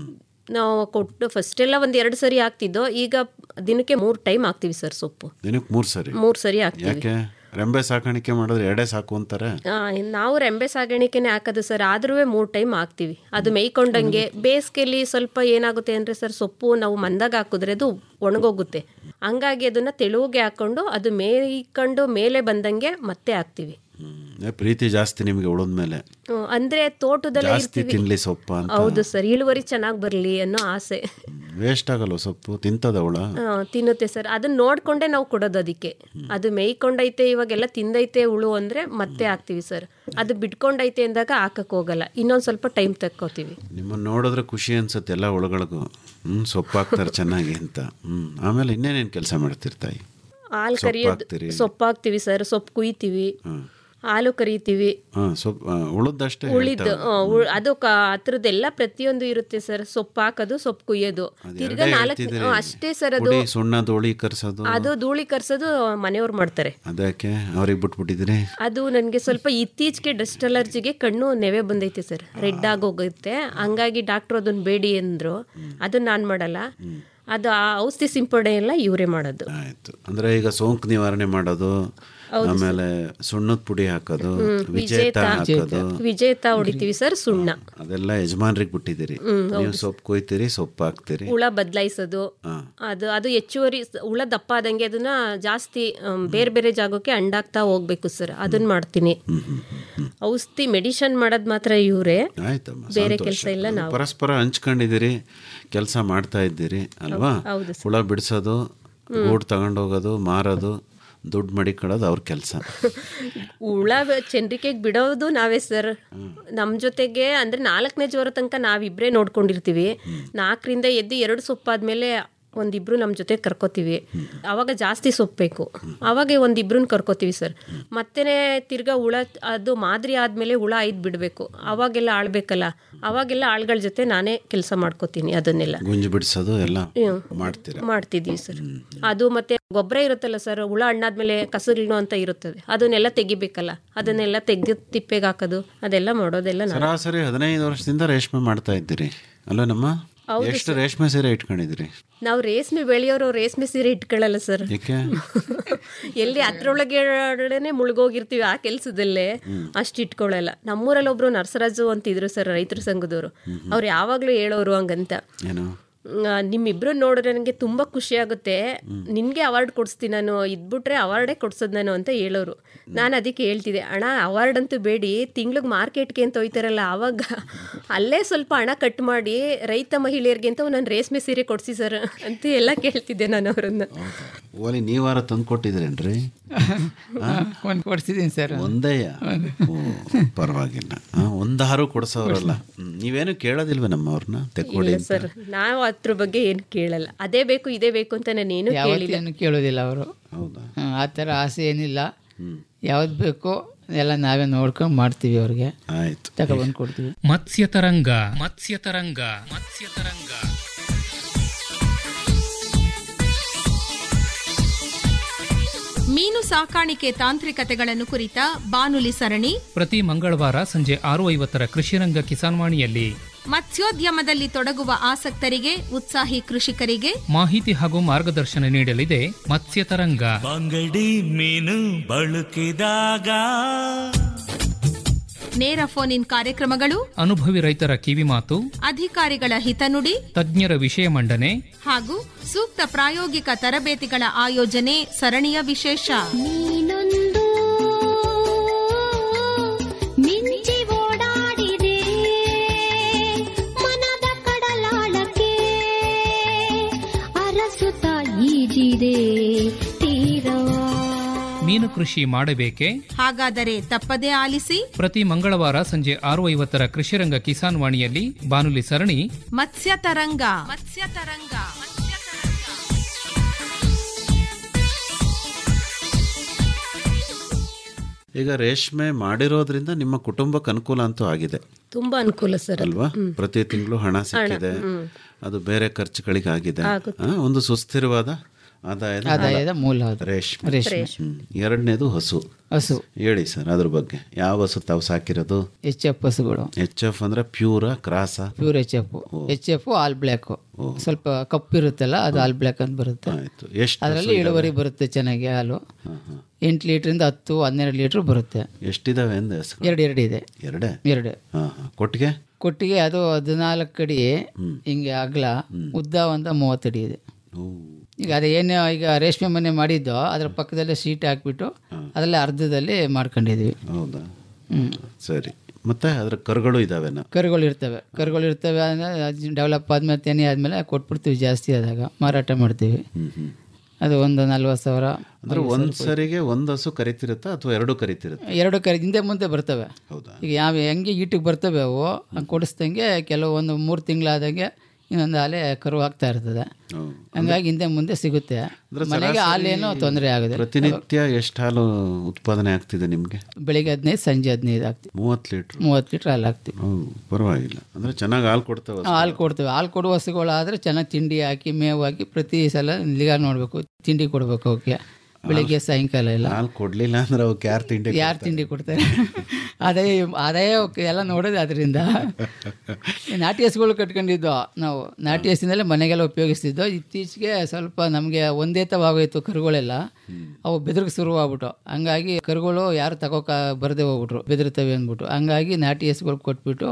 ನಾವು ಕೊಟ್ಟು ಫಸ್ಟ್ ಎಲ್ಲ ಒಂದ್ ಎರಡು ಸರಿ ಹಾಕ್ತಿದ್ದೋ ಈಗ ದಿನಕ್ಕೆ ಮೂರ್ ಟೈಮ್ ಹಾಕ್ತಿವಿ ಸರ್ ಸೊಪ್ಪು ದಿನಕ್ಕೆ ಮೂರು ಸರಿ ಮೂರ್ ಸರಿ ಹಾಕ್ತಿವಿ ಯಾಕೆ ರೆಂಬೆ ಸಾಕಾಣಿಕೆ ಮಾಡಿದ್ರೆ ಎರಡೇ ಸಾಕು ಅಂತಾರೆ ಆ, ನಾವು ರೆಂಬೆ ಸಾಗಾಣಿಕೆನೆ ಹಾಕೋದು ಸರ್ ಆದ್ರೂ ಮೂರ್ ಟೈಮ್ ಹಾಕ್ತಿವಿ ಅದು ಮೇಯ್ಕೊಂಡಂಗೆ ಬೇಸಿಗೆಲಿ ಸ್ವಲ್ಪ ಏನಾಗುತ್ತೆ ಅಂದ್ರೆ ಸರ್ ಸೊಪ್ಪು ನಾವು ಮಂದಾಗ ಹಾಕಿದ್ರೆ ಅದು ಒಣಗೋಗುತ್ತೆ ಹಂಗಾಗಿ ಅದನ್ನ ತೆಳುವಿಗೆ ಹಾಕೊಂಡು ಅದು ಮೇಯ್ಕೊಂಡು ಮೇಲೆ ಬಂದಂಗೆ ಮತ್ತೆ ಹಾಕ್ತಿವಿ ಏ, ಪ್ರೀತಿ ಜಾಸ್ತಿ ನಿಮಗೆ ಉಳಿದ್ಮೇಲೆ ಹ್ಮ್, ಅಂದ್ರೆ ತೋಟದಲ್ಲೇ ಜಾಸ್ತಿ ಇರ್ತೀವಿ ತಿನ್ಲಿ ಸೊಪ್ಪ ಅಂತ ಹೌದು ಸರ್ ಇಳುವರಿ ಚೆನ್ನಾಗಿ ಬರಲಿ ಅನ್ನೋ ಆಸೆ ವೇಸ್ಟ್ ಆಗಲ್ವ ಸೊಪ್ಪು ತಿಂತದ ಅವಳ ಆ, ತಿನ್ನುತ್ತೆ ಸರ್ ಅದನ್ನ ನೋಡ್ಕೊಂಡೇ ನಾವು ಕೊಡೋದು ಅದಕ್ಕೆ ಅದು ಮೇಯ್ಕೊಂಡೈತೆ ಇವಾಗೆಲ್ಲ ತಿಂದೈತೆ ಹುಳು ಅಂದ್ರೆ ಮತ್ತೆ ಹಾಕ್ತಿವಿ ಸರ್ ಅದು ಬಿಟ್ಕೊಂಡೈತೆ ಅಂದಾಗ ಹಾಕಕ್ ಹೋಗಲ್ಲ ಇನ್ನೊಂದ್ ಸ್ವಲ್ಪ ಟೈಮ್ ತಕ್ಕೋತೀವಿ ನಿಮ್ಮನ್ನು ನೋಡಿದ್ರೆ ಖುಷಿ ಅನ್ಸುತ್ತೆ ಎಲ್ಲ ಒಳಗಳಿಗೂ ಹ್ಞೂ ಸೊಪ್ಪು ಹಾಕ್ತಾರೆ ಚೆನ್ನಾಗಿ ಅಂತ ಹ್ಞೂ ಆಮೇಲೆ ಇನ್ನೇನೇನು ಕೆಲಸ ಮಾಡ್ತಿರ್ತಾಯಿ ಹಾಲು ಸೊಪ್ಪು ಕರಿಯೋದು ಹಾಕ್ತೀರಿ? ಸೊಪ್ಪು ಹಾಕ್ತಿವಿ ಸರ್ ಸೊಪ್ಪು ಕುಯ್ತೀವಿ ಹಾಲು ಕರಿತೀವಿ ಹಾಂ ಸೊಪ್ಪು ಆ, ಉಳಿದಷ್ಟೇ ಉಳಿದು ಹೇಳ್ತಾರೆ. ಆ, ಉಳ್- ಅದು ಕ- ಅದ್ರದ್ದೆಲ್ಲ ಪ್ರತಿಯೊಂದು ಇರುತ್ತೆ ಸರ್ ಸೊಪ್ಪು ಹಾಕೋದು ಸೊಪ್ಪು ಕುಯ್ಯೋದು ತಿರ್ಗಾ ಎರಡೇ ನಾಲ್ಕು ಹೇಳ್ತಿದ್ದೀರಿ. ಅಷ್ಟೇ ಸರ್ ಅದು ಪುಡಿ ಸುಣ್ಣ ಧೂಳಿ ಕರ್ಸೋದು ಅದು ಧೂಳಿ ಕರ್ಸೋದು ಮನೆಯವ್ರು ಮಾಡ್ತಾರೆ ಅದಕ್ಕೆ ಅವ್ರಿಗೆ ಬಿಟ್ಬಿಟ್ಟಿದ್ರಿ ಅದು ನನಗೆ ಸ್ವಲ್ಪ ಇತ್ತೀಚೆಗೆ ಡಸ್ಟ್ ಅಲರ್ಜಿಗೆ ಕಣ್ಣು ನೆವೆ ಬಂದೈತೆ ಸರ್ ರೆಡ್ ಆಗೋಗುತ್ತೆ ಹಂಗಾಗಿ ಡಾಕ್ಟ್ರು ಅದನ್ನ ಬೇಡಿ ಅಂದ್ರು ಅದನ್ನ ನಾನು ಮಾಡಲ್ಲ ಅದು ಆ ಔಷಧಿ ಸಿಂಪಡಣೆ ಎಲ್ಲ ಇವರೇ ಮಾಡೋದು ಆಯ್ತು ಅಂದ್ರೆ ಈಗ ಸೋಂಕು ನಿವಾರಣೆ ಮಾಡೋದು ಆಮೇಲೆ ಸುಣ್ಣದ ಪುಡಿ ಹಾಕೋದು ಹ್ಮ್, ವಿಜೇತ ಹಾಕೋದು ವಿಜೇತ ಹೊಡಿತೀವಿ ಸರ್ ಸುಣ್ಣ ಅದೆಲ್ಲ ಯಜಮಾನ್ರಿಗೆ ಬಿಟ್ಟಿದ್ದೀರಿ ಹ್ಮ್, ನೀವು ಸೊಪ್ಪು ಕೊಯ್ತೀರಿ ಸೊಪ್ಪು ಹಾಕ್ತೀರಿ ಹುಳ ಬದಲಾಯಿಸೋದು ಹಾ. ಅದು ಅದು ಹೆಚ್ಚುವರಿ ಸ- ಹುಳ ದಪ್ಪ ಆದಂಗೆ ಅದನ್ನ ಜಾಸ್ತಿ ಅಮ್, ಬೇರೆ ಬೇರೆ ಜಾಗಕ್ಕೆ ಅಂಡಾಗ್ತಾ ಹೋಗ್ಬೇಕು ಸರ್ ಅದನ್ನ ಮಾಡ್ತೀನಿ ಔಷಧಿ ಮೆಡಿಷನ್ ಮಾಡೋದು ಮಾತ್ರ ಇವರೇ ಆಯ್ತಮ್ಮ ಬೇರೆ ಸಂತೋಷ. ಕೆಲಸ ಎಲ್ಲ ನಾವು ಪರಸ್ಪರ ಹಂಚ್ಕೊಂಡಿದ್ದೀರಿ ಕೆಲಸ ಮಾಡ್ತಾ ಇದ್ದೀರಿ ಅಲ್ವಾ ಹೌದು ಹುಳ ಬಿಡಿಸೋದು ಗೂಡು ತಗೊಂಡೋಗೋದು ಮಾರೋದು ದುಡ್ಡು ಮಡಿಕೊಳ್ಳೋದು ಅವ್ರ ಕೆಲಸ ಹುಳ ಚಂದ್ರಿಕೆಗೆ ಬಿಡೋದು ನಾವೇ ಸರ್ ನಮ್ಮ ಜೊತೆಗೆ ಅಂದ್ರೆ ನಾಲ್ಕನೇ ಜ್ವರ ತನಕ ನಾವಿಬ್ರೇ ನೋಡ್ಕೊಂಡಿರ್ತೀವಿ ನಾಲ್ಕರಿಂದ ಎದ್ದು ಎರಡು ಸೊಪ್ಪಾದ್ಮೇಲೆ ಒಂದಿಬ್ರು ನಮ್ಮ ಜೊತೆ ಕರ್ಕೋತೀವಿ ಅವಾಗ ಜಾಸ್ತಿ ಸೊಪ್ಪು ಬೇಕು ಅವಾಗ ಒಂದಿಬ್ರನ್ನ ಕರ್ಕೋತೀವಿ ಸರ್ ಮತ್ತೆ ತಿರ್ಗಾ ಹುಳ ಅದು ಮಾದರಿ ಆದ್ಮೇಲೆ ಹುಳ ಐದ್ ಬಿಡಬೇಕು ಅವಾಗೆಲ್ಲ ಆಳ್ಬೇಕಲ್ಲ ಅವಾಗೆಲ್ಲ ಆಳ್ಗಳ ಜೊತೆ ನಾನೇ ಕೆಲಸ ಮಾಡ್ಕೋತೀನಿ ಅದನ್ನೆಲ್ಲ ಗುಂಜು ಬಿಡಿಸೋದು ಎಲ್ಲ ಹ್ಮ್. ಮಾಡ್ತೀರಾ ಮಾಡ್ತಿದ್ವಿ ಸರ್ ಅದು ಮತ್ತೆ ಗೊಬ್ಬರ ಇರುತ್ತಲ್ಲ ಸರ್ ಹುಳ ಹಣ್ಣಾದ್ಮೇಲೆ ಕಸರಿಣು ಅಂತ ಇರುತ್ತದೆ ಅದನ್ನೆಲ್ಲ ತೆಗಿಬೇಕಲ್ಲ ಅದನ್ನೆಲ್ಲ ತೆಗೆದು ತಿಪ್ಪೆಗೆ ಹಾಕೋದು ಅದೆಲ್ಲ ಮಾಡೋದೆಲ್ಲ ನಾನು ಸರಾಸರಿ ಹದಿನೈದು ವರ್ಷದಿಂದ ರೇಷ್ಮೆ ಮಾಡ್ತಾ ಇದ್ದೀರಿ ಅಲ್ಲ ನಮ್ಮ ಹೌದು ಎಷ್ಟು ರೇಷ್ಮೆ ಸೀರೆ ಇಟ್ಕೊಂಡಿದ್ದೀರಿ ನಾವು ರೇಷ್ಮೆ ಬೆಳೆಯೋರು ರೇಷ್ಮೆ ಸೀರೆ ಇಟ್ಕೊಳ್ಳಲ್ಲ ಸರ್ ಏಕೆ ಎಲ್ಲಿ ಅದ್ರೊಳಗಡೆನೆ ಮುಳುಗೋಗಿರ್ತೀವಿ ಆ ಕೆಲಸದಲ್ಲೇ ಅಷ್ಟು ಇಟ್ಕೊಳ್ಳಲ್ಲ ನಮ್ಮೂರಲ್ಲಿ ಒಬ್ರು ನರ್ಸರಾಜು ಅಂತಿದ್ರು ಸರ್ ರೈತರ ಸಂಘದವರು ಅವ್ರು ಯಾವಾಗ್ಲೂ ಹೇಳೋರು ಹಂಗಂತ ಏನು ಆ, ನಿಮ್ಮಿಬ್ರು ನೋಡಿದ್ರೆ ನನಗೆ ತುಂಬಾ ಖುಷಿ ಆಗುತ್ತೆ ನಿನ್ಗೆ ಅವಾರ್ಡ್ ಕೊಡಿಸ್ತೀನಿ ನಾನು ಇದ್ಬಿಟ್ರೆ ಅವಾರ್ಡೇ ಕೊಡ್ಸೋದು ನಾನು ಅಂತ ಹೇಳೋರು ನಾನು ಅದಕ್ಕೆ ಹೇಳ್ತಿದ್ದೆ ಅಣ್ಣ ಅವಾರ್ಡ್ ಅಂತೂ ಬೇಡಿ ತಿಂಗ್ಳಿಗೆ ಮಾರ್ಕೆಟ್ಗೆ ಅಂತ ಹೋಯ್ತಾರಲ್ಲ ಆವಾಗ ಅಲ್ಲೇ ಸ್ವಲ್ಪ ಹಣ ಕಟ್ ಮಾಡಿ ರೈತ ಮಹಿಳೆಯರಿಗೆ ಅಂತ ನಾನು ರೇಷ್ಮೆ ಸೀರೆ ಕೊಡ್ಸಿ ಸರ್ ಅಂತ ಎಲ್ಲ ಕೇಳ್ತಿದ್ದೆ ನಾನು ಅವರನ್ನ ಓಲಿ ನೀವಾರ ತಂದು ಕೊಟ್ಟಿದ್ರೇನ್ರಿ ಒಂದು ಕೊಡ್ಸಿದ್ದೀನಿ ಸರ್ ಒಂದೇಯ ಓ, ಪರವಾಗಿಲ್ಲ ಆ, ಒಂದು ಹಾರು ಕೊಡ್ಸೋರಲ್ಲ ಹ್ಮ್. ನೀವೇನು ಕೇಳೋದಿಲ್ವ ನಮ್ಮವ್ರನ್ನ ತೆಕ್ಕೊಡಿ ಇಲ್ಲ ಸರ್ ನಾವು ಅದ್ರ ಬಗ್ಗೆ ಏನು ಕೇಳಲ್ಲ ಅದೇ ಬೇಕು ಇದೇ ಬೇಕು ಅಂತ ನಾನು ಏನು ಕೇಳಿಲ್ಲ ಯಾವತ್ತೇನು ಕೇಳೋದಿಲ್ಲ ಅವರು ಹೌದಾ ಆ ಥರ ಆಸೆ ಏನಿಲ್ಲ ಯಾವ್ದು ಬೇಕೋ ಎಲ್ಲ ನಾವೇ ನೋಡ್ಕೊಂಡು ಮಾಡ್ತೀವಿ ಅವ್ರಿಗೆ ಆಯ್ತು ತಗೊಬಂದು ಕೊಡ್ತೀವಿ ಮತ್ಸ್ಯತರಂಗ ಮತ್ಸ್ಯತರಂಗ ಮತ್ಸ್ಯತರಂಗ ಮೀನು ಸಾಕಾಣಿಕೆ ತಾಂತ್ರಿಕತೆಗಳನ್ನು ಕುರಿತ ಬಾನುಲಿ ಸರಣಿ ಪ್ರತಿ ಮಂಗಳವಾರ ಸಂಜೆ ಆರು ಐವತ್ತರ ಕೃಷಿರಂಗ ಕಿಸಾನ್ವಾಣಿಯಲ್ಲಿ ಮತ್ಸ್ಯೋದ್ಯಮದಲ್ಲಿ ತೊಡಗುವ ಆಸಕ್ತರಿಗೆ ಉತ್ಸಾಹಿ ಕೃಷಿಕರಿಗೆ ಮಾಹಿತಿ ಹಾಗೂ ಮಾರ್ಗದರ್ಶನ ನೀಡಲಿದೆ ಮತ್ಸ್ಯತರಂಗ ಬಂಗಡಿ ಮೀನು ಬಳುಕಿದಾಗ ನೇರ ಫೋನ್ ಇನ್ ಕಾರ್ಯಕ್ರಮಗಳು ಅನುಭವಿ ರೈತರ ಕಿವಿಮಾತು ಅಧಿಕಾರಿಗಳ ಹಿತನುಡಿ ತಜ್ಞರ ವಿಷಯ ಮಂಡನೆ ಹಾಗೂ ಸೂಕ್ತ ಪ್ರಾಯೋಗಿಕ ತರಬೇತಿಗಳ ಆಯೋಜನೆ ಸರಣಿಯ ವಿಶೇಷ ಮಿಂಚಿ ಓಡಾಡಿದೆ ಮನದ ಕಡಲಾಳಕ್ಕೆ ಅರಸುತ್ತ ಈಜಿದೆ ತೀರವಾ ಮೀನು ಕೃಷಿ ಮಾಡಬೇಕೆ ಹಾಗಾದರೆ ತಪ್ಪದೇ ಆಲಿಸಿ ಪ್ರತಿ ಮಂಗಳವಾರ ಸಂಜೆ ಆರು ಐವತ್ತರ ಕೃಷಿರಂಗ ಕಿಸಾನ್ ವಾಣಿಯಲ್ಲಿ ಬಾನುಲಿ ಸರಣಿ ಮತ್ಸ್ಯತರಂಗ ಮತ್ಸ್ಯತರಂಗ ಈಗ ರೇಷ್ಮೆ ಮಾಡಿರೋದ್ರಿಂದ ನಿಮ್ಮ ಕುಟುಂಬಕ್ಕೆ ಅನುಕೂಲ ಅಂತೂ ಆಗಿದೆ ತುಂಬಾ ಅನುಕೂಲ ಸರ್ ಅದು. ಅಲ್ವಾ ಪ್ರತಿ ತಿಂಗಳು ಹಣ ಸಿಕ್ಕಿದೆ ಹ್ಮ್. ಅದು ಬೇರೆ ಖರ್ಚುಗಳಿಗೆ ಆಗಿದೆ ಆಗುತ್ತೆ. ಆ, ಒಂದು ಸುಸ್ಥಿರವಾದ ಆದಾಯದ ಆದಾಯದ ಮೂಲ ಅದು. ರೇಷ್ಮೆ ರೇಷ್ಮೆ. ಹ್ಮ್. ಎರಡನೇದು ಹಸು ಹಸು ಹೇಳಿ ಸರ್ ಅದ್ರ ಬಗ್ಗೆ ಯಾವ ಹಸು ತಾವು ಸಾಕಿರೋದು ಎಚ್ ಎಫ್ ಹಸುಗಳು ಎಚ್ ಎಫ್ ಅಂದ್ರೆ pure cross pure H F H F all black ಸ್ವಲ್ಪ ಕಪ್ಪು ಇರುತ್ತಲ್ಲ ಅದು ಆಲ್ ಬ್ಲ್ಯಾಕ್ ಅಂತ ಬರುತ್ತೆ ಎಷ್ಟು ಅದರಲ್ಲಿ ಇಳುವರಿ ಬರುತ್ತೆ ಚೆನ್ನಾಗಿ ಹಾಲು ಎಂಟು ಲೀಟ್ರಿಂದ ಹತ್ತು ಹನ್ನೆರಡು ಲೀಟ್ರ್ ಬರುತ್ತೆ ಎಷ್ಟಿದಾವೆ ಅಂದೆ ಹಸುಗಳು ಎರಡು ಎರಡು ಇದೆ ಎರಡೇ ಎರಡು ಹಾಂ ಹಾಂ ಕೊಟ್ಟಿಗೆ ಕೊಟ್ಟಿಗೆ ಅದು ಹದಿನಾಲ್ಕು ಅಡಿ ಹಿಂಗೆ ಅಗಲ ಉದ್ದ ಒಂದು ಮೂವತ್ತು ಅಡಿ ಇದೆ ಈಗ ಅದೇ ಏನು ಈಗ ರೇಷ್ಮೆ ಮನೆ ಮಾಡಿದ್ದೋ ಅದ್ರ ಪಕ್ಕದಲ್ಲೇ ಸೀಟ್ ಹಾಕ್ಬಿಟ್ಟು ಅದರಲ್ಲೇ ಅರ್ಧದಲ್ಲಿ ಮಾಡ್ಕೊಂಡಿದ್ವಿ ಹೌದಾ ಸರಿ ಮತ್ತೆ ಅದ್ರ ಕರುಗಳು ಇದಾವೆನ ಕರುಗಳು ಇರ್ತವೆ ಕರುಗಳು ಇರ್ತವೆ ಅಂದರೆ ಡೆವಲಪ್ ಆದ್ಮೇಲೆ ತೆನೆ ಆದಮೇಲೆ ಕೊಟ್ಬಿಡ್ತೀವಿ ಜಾಸ್ತಿ ಆದಾಗ ಮಾರಾಟ ಮಾಡ್ತೀವಿ ಅದು ಒಂದು ನಲ್ವತ್ತು ಸಾವಿರ ಅಂದ್ರೆ ಒಂದ್ ಸರಿಗೆ ಒಂದ್ ಹಸು ಕರಿತಿರುತ್ತಾ ಅಥವಾ ಎರಡು ಕರಿತಿರುತ್ತಾ ಎರಡು ಕರಿ ಹಿಂದೆ ಮುಂದೆ ಬರ್ತವೆ ಈಗ ಯಾವ ಹೆಂಗೆ ಈಟಿಗೆ ಬರ್ತವೆ ಅವು ಹಂಗೆ ಕೊಡಿಸ್ದಂಗೆ ಕೆಲವೊಂದು ಮೂರು ತಿಂಗಳಾದಂಗೆ ಇನ್ನೊಂದು ಹಾಲೆ ಕರು ಆಗ್ತಾ ಇರ್ತದೆ ಹಂಗಾಗಿ ಹಿಂದೆ ಮುಂದೆ ಸಿಗುತ್ತೆ ಅಂದ್ರೆ ಮನೆಗೆ ಸರಾಸರಿ ಹಾಲೇನೋ ತೊಂದರೆ ಆಗುತ್ತೆ ಪ್ರತಿನಿತ್ಯ ಎಷ್ಟು ಹಾಲು ಉತ್ಪಾದನೆ ಆಗ್ತಿದೆ ನಿಮ್ಗೆ ಬೆಳಿಗ್ಗೆ ಹದಿನೈದು ಸಂಜೆ ಹದಿನೈದು ಹಾಕ್ತೀವಿ ಮೂವತ್ತು ಲೀಟ್ರ್ ಮೂವತ್ತು ಲೀಟ್ರ್ ಹಾಲು ಹಾಕ್ತೀವಿ ಪರವಾಗಿಲ್ಲ ಅಂದ್ರೆ ಚೆನ್ನಾಗಿ ಹಾಲು ಕೊಡ್ತಾವ ಹಾಲು ಕೊಡ್ತೀವಿ ಹಾಲು ಕೊಡುವ ಹಸುಗಳಾದರೆ ಚೆನ್ನಾಗಿ ತಿಂಡಿ ಹಾಕಿ ಮೇವು ಹಾಕಿ ಪ್ರತಿ ಸಲ ನಿಗಾ ನೋಡಬೇಕು ತಿಂಡಿ ಕೊಡಬೇಕು ಅವಕ್ಕೆ ಬೆಳಿಗ್ಗೆ ಸಾಯಂಕಾಲ ಎಲ್ಲ ಹಾಲು ಕೊಡ್ಲಿಲ್ಲ ಅಂದ್ರೆ ಅವಕ್ಕೆ ಯಾರು ತಿಂಡಿ ಯಾರು ತಿಂಡಿ ಕೊಡ್ತಾರೆ ಅದೇ ಆದಾಯ ಅವಕ್ಕೆ ಎಲ್ಲ ನೋಡೋದು ಅದರಿಂದ ಈ ನಾಟಿ ಹಸುಗಳು ಕಟ್ಕೊಂಡಿದ್ದು ನಾವು ನಾಟಿ ಹಸಿನಲ್ಲೇ ಮನೆಗೆಲ್ಲ ಉಪಯೋಗಿಸ್ತಿದ್ದೋ ಇತ್ತೀಚೆಗೆ ಸ್ವಲ್ಪ ನಮಗೆ ಒಂದೇ ತವಾಗೋಯ್ತು ಕರುಗಳೆಲ್ಲ ಅವು ಬೆದರಿಗೆ ಶುರುವಾಗ್ಬಿಟ್ಟು ಹಂಗಾಗಿ ಕರುಗಳು ಯಾರು ತಗೋಕ ಬರದೆ ಹೋಗ್ಬಿಟ್ರು ಬೆದರ್ತವೆ ಅಂದ್ಬಿಟ್ಟು ಹಂಗಾಗಿ ನಾಟಿ ಹಸುಗಳು ಕೊಟ್ಬಿಟ್ಟು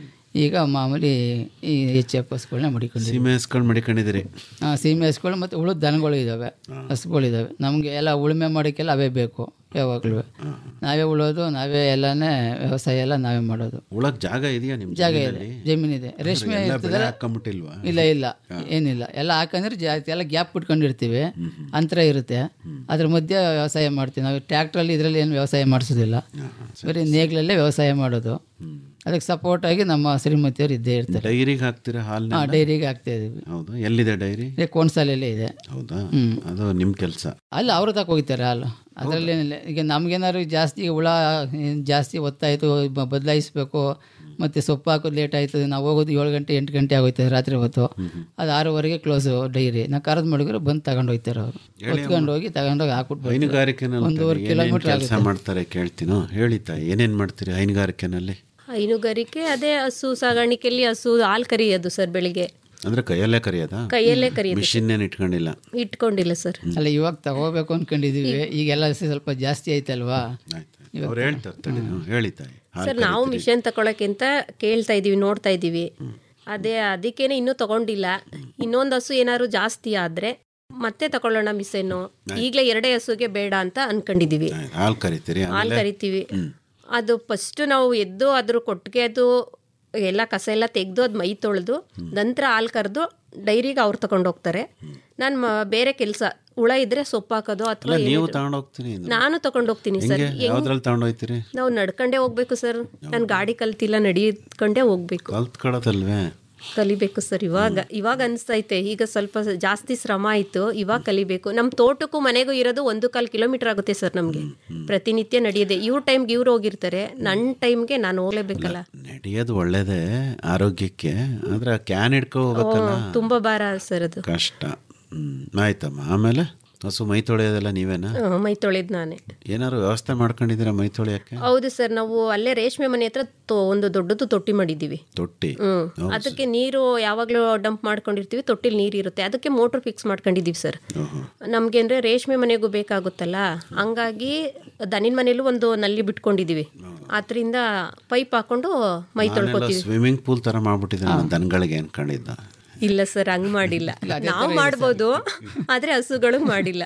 ಈಗ ಮಾಮೂಲಿ ಈ ಎಚ್ ಎಫ್ ಹಸುಗಳನ್ನ ಮಡಿಕೊಂಡಿದ್ದೀವಿ ಸೀಮೆ ಹಸ್ಕೊಂಡು ಮಡಿಕೊಂಡಿದ್ದೀರಿ ಆ, ಸೀಮೆ ಹಸುಗಳು ಮತ್ತು ಉಳಿದ ದನಗಳು ಇದ್ದಾವೆ ಹಸುಗಳಿದ್ದಾವೆ ನಮಗೆ ಎಲ್ಲ ಉಳುಮೆ ಮಾಡೋಕ್ಕೆಲ್ಲ ಅವೇ ಬೇಕು ಯಾವಾಗಲೂ ನಾವೇ ಉಳೋದು ನಾವೇ ಎಲ್ಲನೇ ವ್ಯವಸಾಯ ಎಲ್ಲ ನಾವೇ ಮಾಡೋದು ಉಳಕ್ ಜಾಗ ಇದೆಯಾ ನಿಮ್ ಜಾಗ ಇದೆ ಜಮೀನಲ್ಲಿ? ಜಮೀನಿದೆ ರೇಷ್ಮೆ ಎಲ್ಲ ಬೆಳೆ ಇರ್ತದಲ್ಲ ಹಾಕೊಂಬಿಟ್ಟಿಲ್ವಾ ಇಲ್ಲ ಇಲ್ಲ ಏನಿಲ್ಲ ಎಲ್ಲ ಹಾಕಂದ್ರೆ ಜಾಸ್ತಿ ಎಲ್ಲ ಗ್ಯಾಪ್ ಬಿಟ್ಕೊಂಡಿರ್ತೀವಿ ಅಂತರ ಇರುತ್ತೆ ಅದ್ರ ಮಧ್ಯೆ ವ್ಯವಸಾಯ ಮಾಡ್ತೀವಿ ನಾವು ಟ್ರ್ಯಾಕ್ಟ್ರಲ್ಲಿ ಇದರಲ್ಲಿ ಏನು ವ್ಯವಸಾಯ ಮಾಡಿಸೋದಿಲ್ಲ ಬರೀ ನೇಗ್ಲಲ್ಲೇ ವ್ಯವಸಾಯ ಮಾಡೋದು ಅದಕ್ಕೆ ಸಪೋರ್ಟ್ ಆಗಿ ನಮ್ಮ ಶ್ರೀಮತಿಯವರು ಇದ್ದೇ ಇರ್ತಾರೆ ಡೈರಿಗೆ ಹಾಕ್ತೀರಾ ಹಾಲ್ನ ಹಾಂ ಡೈರಿಗೆ ಹಾಕ್ತಾ ಇದೀವಿ ಹೌದಾ ಎಲ್ಲಿದೆ ಡೈರಿ ಇದೇ ಕೋಣ್ಸಾಲಲ್ಲೇ ಇದೆ ಹೌದಾ ಹ್ಮ್. ಅದು ನಿಮ್ ಕೆಲಸ ಅಲ್ಲ ಅವರು ತಕ ಹೋಗ್ತಾರೆ ಹಾಲು ಅದರಲ್ಲೇನಿಲ್ಲ ಈಗ ನಮ್ಗೇನಾದ್ರು ಜಾಸ್ತಿ ಹುಳ ಏನ್ ಜಾಸ್ತಿ ಒತ್ತಾಯಿತು ಬದಲಾಯಿಸ್ಬೇಕು ಮತ್ತು ಸೊಪ್ಪು ಹಾಕೋದು ಲೇಟ್ ಆಯ್ತದೆ ನಾವು ಹೋಗೋದು ಏಳು ಗಂಟೆ ಎಂಟು ಗಂಟೆ ಆಗೋಯ್ತದೆ ರಾತ್ರಿ ಹೊತ್ತು ಅದು ಆರೂವರೆಗೆ ಕ್ಲೋಸು ಡೈರಿ ನಾವು ಕರೆದು ಮಡಗಿದ್ರೆ ಬಂದು ತಗೊಂಡು ಹೋಗ್ತಾರೆ ಅವರು ಹೊತ್ಕೊಂಡು ಹೋಗಿ ತಗೊಂಡೋಗಿ ಹಾಕ್ಬಿಟ್ಟು ಹೈನುಗಾರಿಕೆನಲ್ಲಿ ಒಂದೂವರೆ ಕಿಲೋಮೀಟರ್ ಕೆಲಸ ಆಗುತ್ತೆ ಮಾಡ್ತಾರೆ ಕೇಳ್ತೀನೋ ಹೇಳಿ ತಾಯಿ ಏನೇನ್ ಮಾಡ್ತೀರಿ ಹೈನುಗಾರಿಕೆನಲ್ಲಿ ಹೈನುಗಾರಿಕೆ ಅದೇ ಹಸು ಸಾಗಾಣಿಕೆಯಲ್ಲಿ ಹಸು ಹಾಲು ಕರಿಯೋದು ಸರ್ ಬೆಳಿಗ್ಗೆ ಅಂದ್ರೆ ಕೈಯಲ್ಲೇ ಕರಿಯೋದಾ ಕೈಯಲ್ಲೇ ಕರಿಯೋದು ಮಿಷಿನ್ ಏನ್ ಇಟ್ಕೊಂಡಿಲ್ಲ ಇಟ್ಕೊಂಡಿಲ್ಲ ಸರ್ ಅಲ್ಲ ಇವಾಗ ತಗೋಬೇಕು ಅನ್ಕೊಂಡಿದೀವಿ ಈಗೆಲ್ಲ ಸ್ವಲ್ಪ ಜಾಸ್ತಿ ಆಯ್ತಲ್ವಾ ಅವ್ರು ಹೇಳ್ತಾರೆ ತಡಿ, ಹ್ಮ್, ಹೇಳಿ ತಾಯಿ ಹಾಲ್ ಸರ್ ನಾವು ಕರೀತೀರಿ. ಮಿಷನ್ ತಗೊಳಕ್ಕಿಂತ ಕೇಳ್ತಾ ಇದೀವಿ ನೋಡ್ತಾ ಇದೀವಿ ಅದೇ ಅದಕ್ಕೇನೆ ಇನ್ನೂ ತಗೊಂಡಿಲ್ಲ ಇನ್ನೊಂದು ಹಸು ಏನಾದ್ರು ಜಾಸ್ತಿ ಆದ್ರೆ ಮತ್ತೆ ತಗೊಳ್ಳೋಣ ಮಿಷನ್ನು ಈಗಲೇ ಎರಡೇ ಹಸುಗೆ ಬೇಡ ಅಂತ ಅನ್ಕೊಂಡಿದೀವಿ ಹಾಲ್ ಕರಿತೀರಿ ಹಾಲು ಆಮೇಲೆ ಕರಿತೀವಿ ಅದು ಫಸ್ಟ್ ನಾವು ಎದ್ದು ಅದ್ರ ಕೊಟ್ಟಿಗೆ ಅದು ಎಲ್ಲ ಕಸ ಎಲ್ಲ ತೆಗೆದು ಅದು ಮೈ ತೊಳೆದು ನಂತರ ಹಾಲು ಕರೆದು ಡೈರಿಗೆ ಅವ್ರು ತಗೊಂಡು ಹೋಗ್ತಾರೆ ನಾನು ಬೇರೆ ಕೆಲಸ ಹುಳ ಇದ್ರೆ ಸೊಪ್ಪು ಹಾಕೋದು ಅಲ್ಲ ಅಥವಾ ನೀವು ತಗೊಂಡ್ ಹೋಗ್ತೀನಿ ನಾನು ತಗೊಂಡು ಹೋಗ್ತೀನಿ ಸರ್ ಹೆಂಗೆ ಯಾವ್ದ್ರಲ್ಲಿ ತಗೊಂಡ್ ಹೋಗ್ತೀರಿ ನಾವು ನಡ್ಕೊಂಡೇ ಹೋಗ್ಬೇಕು ಸರ್ ನಾನು ಗಾಡಿ ಕಲ್ತಿಲ್ಲ ನಡಿಕೊಂಡೇ ಹೋಗ್ಬೇಕು ಕಲ್ತ್ಕೊಳ್ಳೋದಲ್ವೇ ಕಲಿಬೇಕು ಸರ್ ಇವಾಗ ಇವಾಗ ಅನಿಸ್ತೈತೆ ಈಗ ಸ್ವಲ್ಪ ಸ- ಜಾಸ್ತಿ ಶ್ರಮ ಆಯಿತು ಇವಾಗ ಕಲಿಬೇಕು ನಮ್ಮ ತೋಟಕ್ಕೂ ಮನೆಗೂ ಇರೋದು ಒಂದು ಕಾಲು ಕಿಲೋಮೀಟರ್ ಆಗುತ್ತೆ ಸರ್ ನಮಗೆ ಪ್ರತಿನಿತ್ಯ ನಡೆಯೋದೆ ಇವ್ರ ಟೈಮ್ಗೆ ಇವ್ರು ಹೋಗಿರ್ತಾರೆ ನನ್ನ ಟೈಮ್ಗೆ ನಾನು ಹೋಗ್ಲೇಬೇಕಲ್ಲ ನಡೆಯೋದು ಒಳ್ಳೇದೇ ಆರೋಗ್ಯಕ್ಕೆ ಆದ್ರೆ ಕ್ಯಾನ್ ಹಿಡ್ಕೊ ಹೋಗ್ಬೇಕಲ್ಲ ಓ, ತುಂಬಾ ಭಾರ ಸರ್ ಅದು ಕಷ್ಟ ಹ್ಮ್ ಆಯ್ತಮ್ಮ ಆಮೇಲೆ ಹಸು ಮೈ ತೊಳೆಯೋದೆಲ್ಲ ನೀವೇನಾ ಹ್ಮ್, ಮೈ ತೊಳೆದ್ ನಾನೇ ಏನಾದ್ರು ವ್ಯವಸ್ಥೆ ಮಾಡ್ಕೊಂಡಿದ್ದೀರಾ ಮೈ ತೊಳೆಯಕ್ಕೆ ಹೌದು ಸರ್ ನಾವು ಅಲ್ಲೇ ರೇಷ್ಮೆ ಮನೆ ಹತ್ರ ತೊ- ಒಂದು ದೊಡ್ಡದು ತೊಟ್ಟಿ ಮಾಡಿದ್ದೀವಿ ತೊಟ್ಟಿ ಹ್ಮ್ ಅದಕ್ಕೆ ನೀರು ಯಾವಾಗಲೂ ಡಂಪ್ ಮಾಡ್ಕೊಂಡಿರ್ತೀವಿ ತೊಟ್ಟಿಲಿ ನೀರು ಇರುತ್ತೆ ಅದಕ್ಕೆ ಮೋಟ್ರ್ ಫಿಕ್ಸ್ ಮಾಡ್ಕೊಂಡಿದ್ದೀವಿ ಸರ್ ನಮಗೆ ಅಂದರೆ ರೇಷ್ಮೆ ಮನೆಗೂ ಬೇಕಾಗುತ್ತಲ್ಲ ಹಂಗಾಗಿ ದನಿನ ಮನೇಲೂ ಒಂದು ನಲ್ಲಿ ಬಿಟ್ಕೊಂಡಿದ್ದೀವಿ ಅದರಿಂದ ಪೈಪ್ ಹಾಕೊಂಡು ಮೈ ತೊಳ್ಕೊತೀವಿ ಸ್ವಿಮ್ಮಿಂಗ್ ಪೂಲ್ ತರ ಮಾಡ್ಬಿಟ್ಟಿದ್ರೆ ದನಗಳಿಗೆ ಅನ್ಕೊಂಡಿದ್ದ ಇಲ್ಲ ಸರ್ ಹಂಗ್ ಮಾಡಿಲ್ಲ ನಾವು ಮಾಡ್ಬೋದು ಆದ್ರೆ ಹಸುಗಳು ಮಾಡಿಲ್ಲ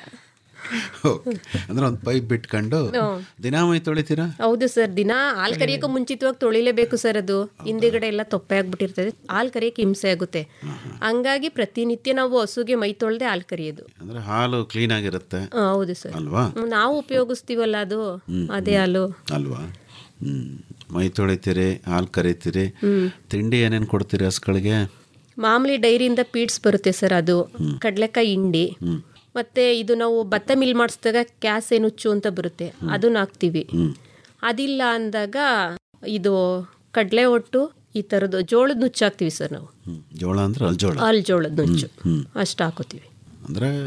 Okay. ಅಂದ್ರೆ ಒಂದು ಪೈಪ್ ಬಿಟ್ಕೊಂಡು ಹ್ಮ್. ದಿನ ಮೈ ತೊಳಿತೀರಾ ಹೌದು ಸರ್ ದಿನ ಹಾಲು ಕರಿಯೋಕೆ ಮುಂಚಿತವಾಗಿ ತೊಳಿಲೇಬೇಕು ಸರ್ ಅದು ಹಿಂದೆಗಡೆ ಎಲ್ಲ ತೊಪ್ಪೆ ಆಗ್ಬಿಟ್ಟಿರ್ತದೆ ಹಾಲು ಕರಿಯಕ್ಕೆ ಹಿಂಸೆ ಆಗುತ್ತೆ ಹಂಗಾಗಿ ಪ್ರತಿನಿತ್ಯ ನಾವು ಹಸುಗೆ ಮೈ ತೊಳ್ದೆ ಹಾಲು ಕರಿಯೋದು ಅಂದ್ರೆ ಹಾಲು ಕ್ಲೀನ್ ಆಗಿರುತ್ತೆ ಆ, ಹೌದು ಸರ್ ಅಲ್ವಾ ಹ್ಮ್, ನಾವು ಉಪಯೋಗಿಸ್ತೀವಲ್ಲ ಅದು ಹ್ಮ್, ಅದೇ ಹಾಲು ಅಲ್ವಾ ಹ್ಮ್ ಮೈ ತೊಳಿತೀರಿ ಹಾಲು ಕರಿತೀರಿ ಹ್ಮ್. ತಿಂಡಿ ಏನೇನು ಕೊಡ್ತೀರಿ ಹಸುಗಳಿಗೆ ಮಾಮೂಲಿ ಡೈರಿಯಿಂದ ಪೀಡ್ಸ್ ಬರುತ್ತೆ ಸರ್ ಅದು ಕಡಲೆಕಾಯಿ ಹಿಂಡಿ ಮತ್ತೆ ಇದು ನಾವು ಭತ್ತ ಮಿಲ್ ಮಾಡಿಸಿದಾಗ ಕ್ಯಾಸೆ ನುಚ್ಚು ಅಂತ ಬರುತ್ತೆ ಅದನ್ನ ಹಾಕ್ತೀವಿ ಅದಿಲ್ಲ ಅಂದಾಗ ಇದು ಕಡಲೆ ಒಟ್ಟು ಈ ಥರದ್ದು ಜೋಳದ ನುಚ್ಚು ಹಾಕ್ತೀವಿ ಸರ್ ನಾವು ಹ್ಮ್. ಜೋಳ ಅಂದ್ರೆ ಅಲ್ಜೋಳ ಅಲ್ಲಿ ಜೋಳದ ನುಚ್ಚು ಹ್ಮ್. ಅಷ್ಟು ಹಾಕೋತೀವಿ ಅಂದ್ರೆ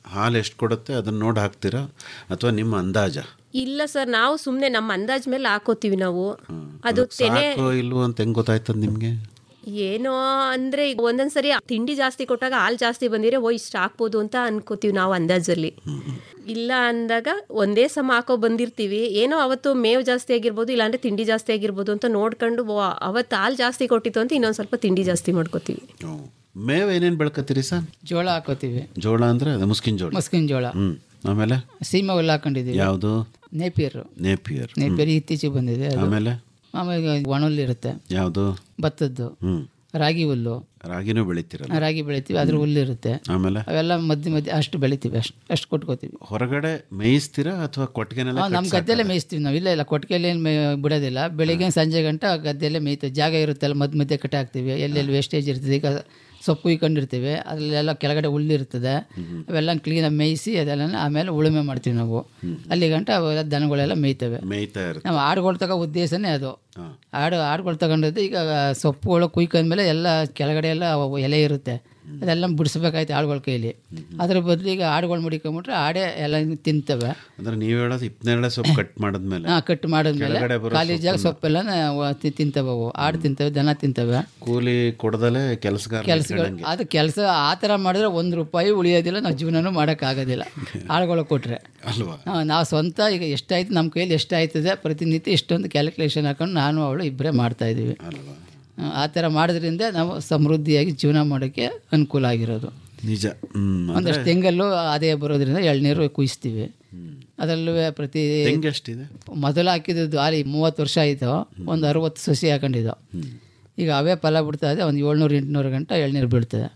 ಹಾಲು ಎಷ್ಟು ಕೊಡುತ್ತೆ ಅದನ್ನ ನೋಡಿ ಹಾಕ್ತೀರಾ ಅಥವಾ ನಿಮ್ಮ ಅಂದಾಜ ಇಲ್ಲ ಸರ್ ನಾವು ಸುಮ್ಮನೆ ನಮ್ಮ ಅಂದಾಜ್ ಮೇಲೆ ಹಾಕೋತೀವಿ ನಾವು ಅದು ತೆನೆ ಸಾಕು ಇಲ್ವೋ ಅಂತ ಹೆಂಗ್ ಗೊತ್ತಾಯ್ತದ ನಿಮ್ಗೆ ಏನೋ ಅಂದ್ರೆ ಈಗ ಒಂದೊಂದ್ಸರಿ ತಿಂಡಿ ಜಾಸ್ತಿ ಕೊಟ್ಟಾಗ ಹಾಲು ಜಾಸ್ತಿ ಬಂದಿದ್ರೆ ಓ ಇಷ್ಟು ಹಾಕ್ಬೋದು ಅಂತ ಅನ್ಕೋತೀವಿ ನಾವು ಅಂದಾಜಲ್ಲಿ ಇಲ್ಲ ಅಂದಾಗ ಒಂದೇ ಸಮ ಹಾಕೋ ಬಂದಿರ್ತೀವಿ ಏನೋ ಅವತ್ತು ಮೇವು ಜಾಸ್ತಿ ಆಗಿರ್ಬೋದು ಇಲ್ಲಾಂದ್ರೆ ತಿಂಡಿ ಜಾಸ್ತಿ ಆಗಿರ್ಬೋದು ಅಂತ ನೋಡ್ಕೊಂಡು ಓ, ಅವತ್ತು ಹಾಲು ಜಾಸ್ತಿ ಕೊಟ್ಟಿತ್ತು ಅಂತ ಇನ್ನೊಂದು ಸ್ವಲ್ಪ ತಿಂಡಿ ಜಾಸ್ತಿ ಮಾಡ್ಕೋತೀವಿ ಮೇವು ಏನೇನು ಬೆಳ್ಕತ್ತೀರಿ ಸರ್ ಜೋಳ ಹಾಕೋತೀವಿ ಜೋಳ ಅಂದ್ರೆ ಅದು ಮುಸ್ಕಿನ ಜೋಳ ಮುಸ್ಕಿನ ಜೋಳ ಹ್ಮ್ ಆಮೇಲೆ ಸೀಮೆ ಹುಲ್ಲು ಹಾಕೊಂಡಿದ್ದೀವಿ ಯಾವುದು ನೇಪಿಯರ್ ನೇಪಿಯರ್ ನೇಪಿಯರ್ ಇತ್ತೀಚೆಗೆ ಬಂದಿದೆ ಅದು. ಆಮೇಲೆ ಆಮೇಲೆ ಒಣಹುಲ್ಲು ಇರುತ್ತೆ ಯಾವುದು ಭತ್ತದ್ದು ಹ್ಮ್ ರಾಗಿ ಹುಲ್ಲು ರಾಗಿನೂ ಬೆಳಿತೀರಲ್ಲ ರಾಗಿ ಬೆಳಿತೀವಿ ಅದ್ರ ಹುಲ್ಲು ಇರುತ್ತೆ ಆಮೇಲೆ ಅವೆಲ್ಲ ಮಧ್ಯೆ ಮಧ್ಯೆ ಅಷ್ಟು ಬೆಳಿತೀವಿ ಅಷ್ಟು ಅಷ್ಟು ಕೊಟ್ಕೋತೀವಿ ಹೊರಗಡೆ ಮೇಯಿಸ್ತೀರಾ ಅಥವಾ ಕೊಟ್ಟಿಗೆನೆಲ್ಲ ನಮ್ಮ ಗದ್ದೆಲ್ಲೇ ಮೇಯಿಸ್ತೀವಿ ನಾವು ಇಲ್ಲ ಇಲ್ಲ ಕೊಟ್ಟಿಗೆಯಲ್ಲಿ ಏನು ಮೇ ಬಿಡೋದಿಲ್ಲ ಬೆಳಿಗ್ಗೆ ಸಂಜೆ ಗಂಟ ಗದ್ದೆಲ್ಲೇ ಮೇಯ್ತೀವಿ ಜಾಗ ಇರುತ್ತಲ್ಲ ಮಧ್ಯ ಮಧ್ಯೆ ಕಟ್ಟಿ ಹಾಕ್ತೀವಿ ಎಲ್ಲೆಲ್ಲಿ ವೇಸ್ಟೇಜ್ ಇರ್ತದೆ ಈಗ ಸೊಪ್ಪು ಇಕೊಂಡಿರ್ತೀವಿ ಅದರಲ್ಲೆಲ್ಲ ಕೆಳಗಡೆ ಹುಲ್ಲು ಇರ್ತದೆ ಅವೆಲ್ಲ ಕ್ಲೀನಾಗಿ ಮೇಯಿಸಿ ಅದೆಲ್ಲ ಆಮೇಲೆ ಉಳುಮೆ ಮಾಡ್ತೀವಿ ನಾವು ಅಲ್ಲಿ ಗಂಟ ಅವೆಲ್ಲ ದನಗಳೆಲ್ಲ ಮೇಯ್ತವೆ ಮೇಯ್ತಾ ಇರುತ್ತೆ ನಾವು ಆಡುಗಳು ತಗೋ ಉದ್ದೇಶನೇ ಅದು ಆಡು ಆಡುಗಳು ತಗೊಂಡಿದ್ದು ಈಗ ಸೊಪ್ಪುಗಳು ಕುಯ್ಕೊಂಡ್ಮೇಲೆ ಎಲ್ಲ ಕೆಳಗಡೆ ಎಲ್ಲ ಅವು ಎಲೆ ಇರುತ್ತೆ ಅದೆಲ್ಲ ಬಿಡಿಸ್ಬೇಕಾಯ್ತು ಆಡುಗಳ ಕೈಲಿ ಅದ್ರ ಬದಲು ಈಗ ಆಡುಗಳು ಮಡಿಕೊಂಬಿಟ್ರೆ ಆಡೇ ಎಲ್ಲ ತಿಂತವೆ ಅಂದ್ರೆ ನೀವು ಹೇಳೋದು ಇಪ್ಪನ್ನೆರಡೆ ಸೊಪ್ಪು ಕಟ್ ಮಾಡಿದ್ಮೇಲೆ ಹಾಂ ಕಟ್ ಮಾಡಿದ್ಮೇಲೆ ಕೆಳಗಡೆ ಬರೋ ಖಾಲಿ ಜಾಗ ಸೊಪ್ಪೆಲ್ಲ ತಿಂತವೆ ಅವು ಆಡು ತಿಂತವೆ ದನ ತಿಂತವೆ ಕೂಲಿ ಕೊಡದಲೆ ಕೆಲಸಗಾರ ಕೆಲಸಗಳು ಅದು ಕೆಲಸ ಆ ಥರ ಮಾಡಿದ್ರೆ ಒಂದು ರೂಪಾಯಿ ಉಳಿಯೋದಿಲ್ಲ ನಾವು ಜೀವನನೂ ಮಾಡೋಕ್ಕಾಗೋದಿಲ್ಲ ಆಳುಗಳು ಕೊಟ್ಟರೆ ಅಲ್ವಾ ನಾವು ಸ್ವಂತ ಈಗ ಎಷ್ಟಾಯ್ತು ನಮ್ಮ ಕೈಯಲ್ಲಿ ಎಷ್ಟಾಯ್ತದೆ ಪ್ರತಿನಿತ್ಯ ಇಷ್ಟೊಂದು ಕ್ಯಾಲ್ಕುಲೇಷನ್ ಹಾಕೊಂಡು ನಾನು ಅವಳು ಇಬ್ಬರೇ ಮಾಡ್ತಾ ಇದ್ದೀವಿ ಆ, ಆ ಥರ ಮಾಡೋದ್ರಿಂದ ನಾವು ಸಮೃದ್ಧಿಯಾಗಿ ಜೀವನ ಮಾಡೋಕ್ಕೆ ಅನುಕೂಲ ಆಗಿರೋದು ನಿಜ ಹ್ಮ್ ಒಂದಷ್ಟು ತೆಂಗಲ್ಲೂ ಅದೇ ಬರೋದ್ರಿಂದ ಎಳ್ನೀರು ಕುಯಿಸ್ತೀವಿ ಅದರಲ್ಲೂ ಪ್ರತಿ ತೆಂಗು ಎಷ್ಟಿದೆ ಮೊದಲು ಹಾಕಿದ್ದು ಆಲಿ ಮೂವತ್ತು ವರ್ಷ ಆಯಿತು ಒಂದು ಅರುವತ್ತು ಸಸಿ ಹಾಕೊಂಡಿದ್ದು ಈಗ ಅವೇ ಫಲ ಬಿಡ್ತಾ ಇದೆ ಒಂದು ಏಳ್ನೂರು ಎಂಟುನೂರು ಗಂಟೆ ಎಳ್ನೀರು ಬೀಳ್ತದೆ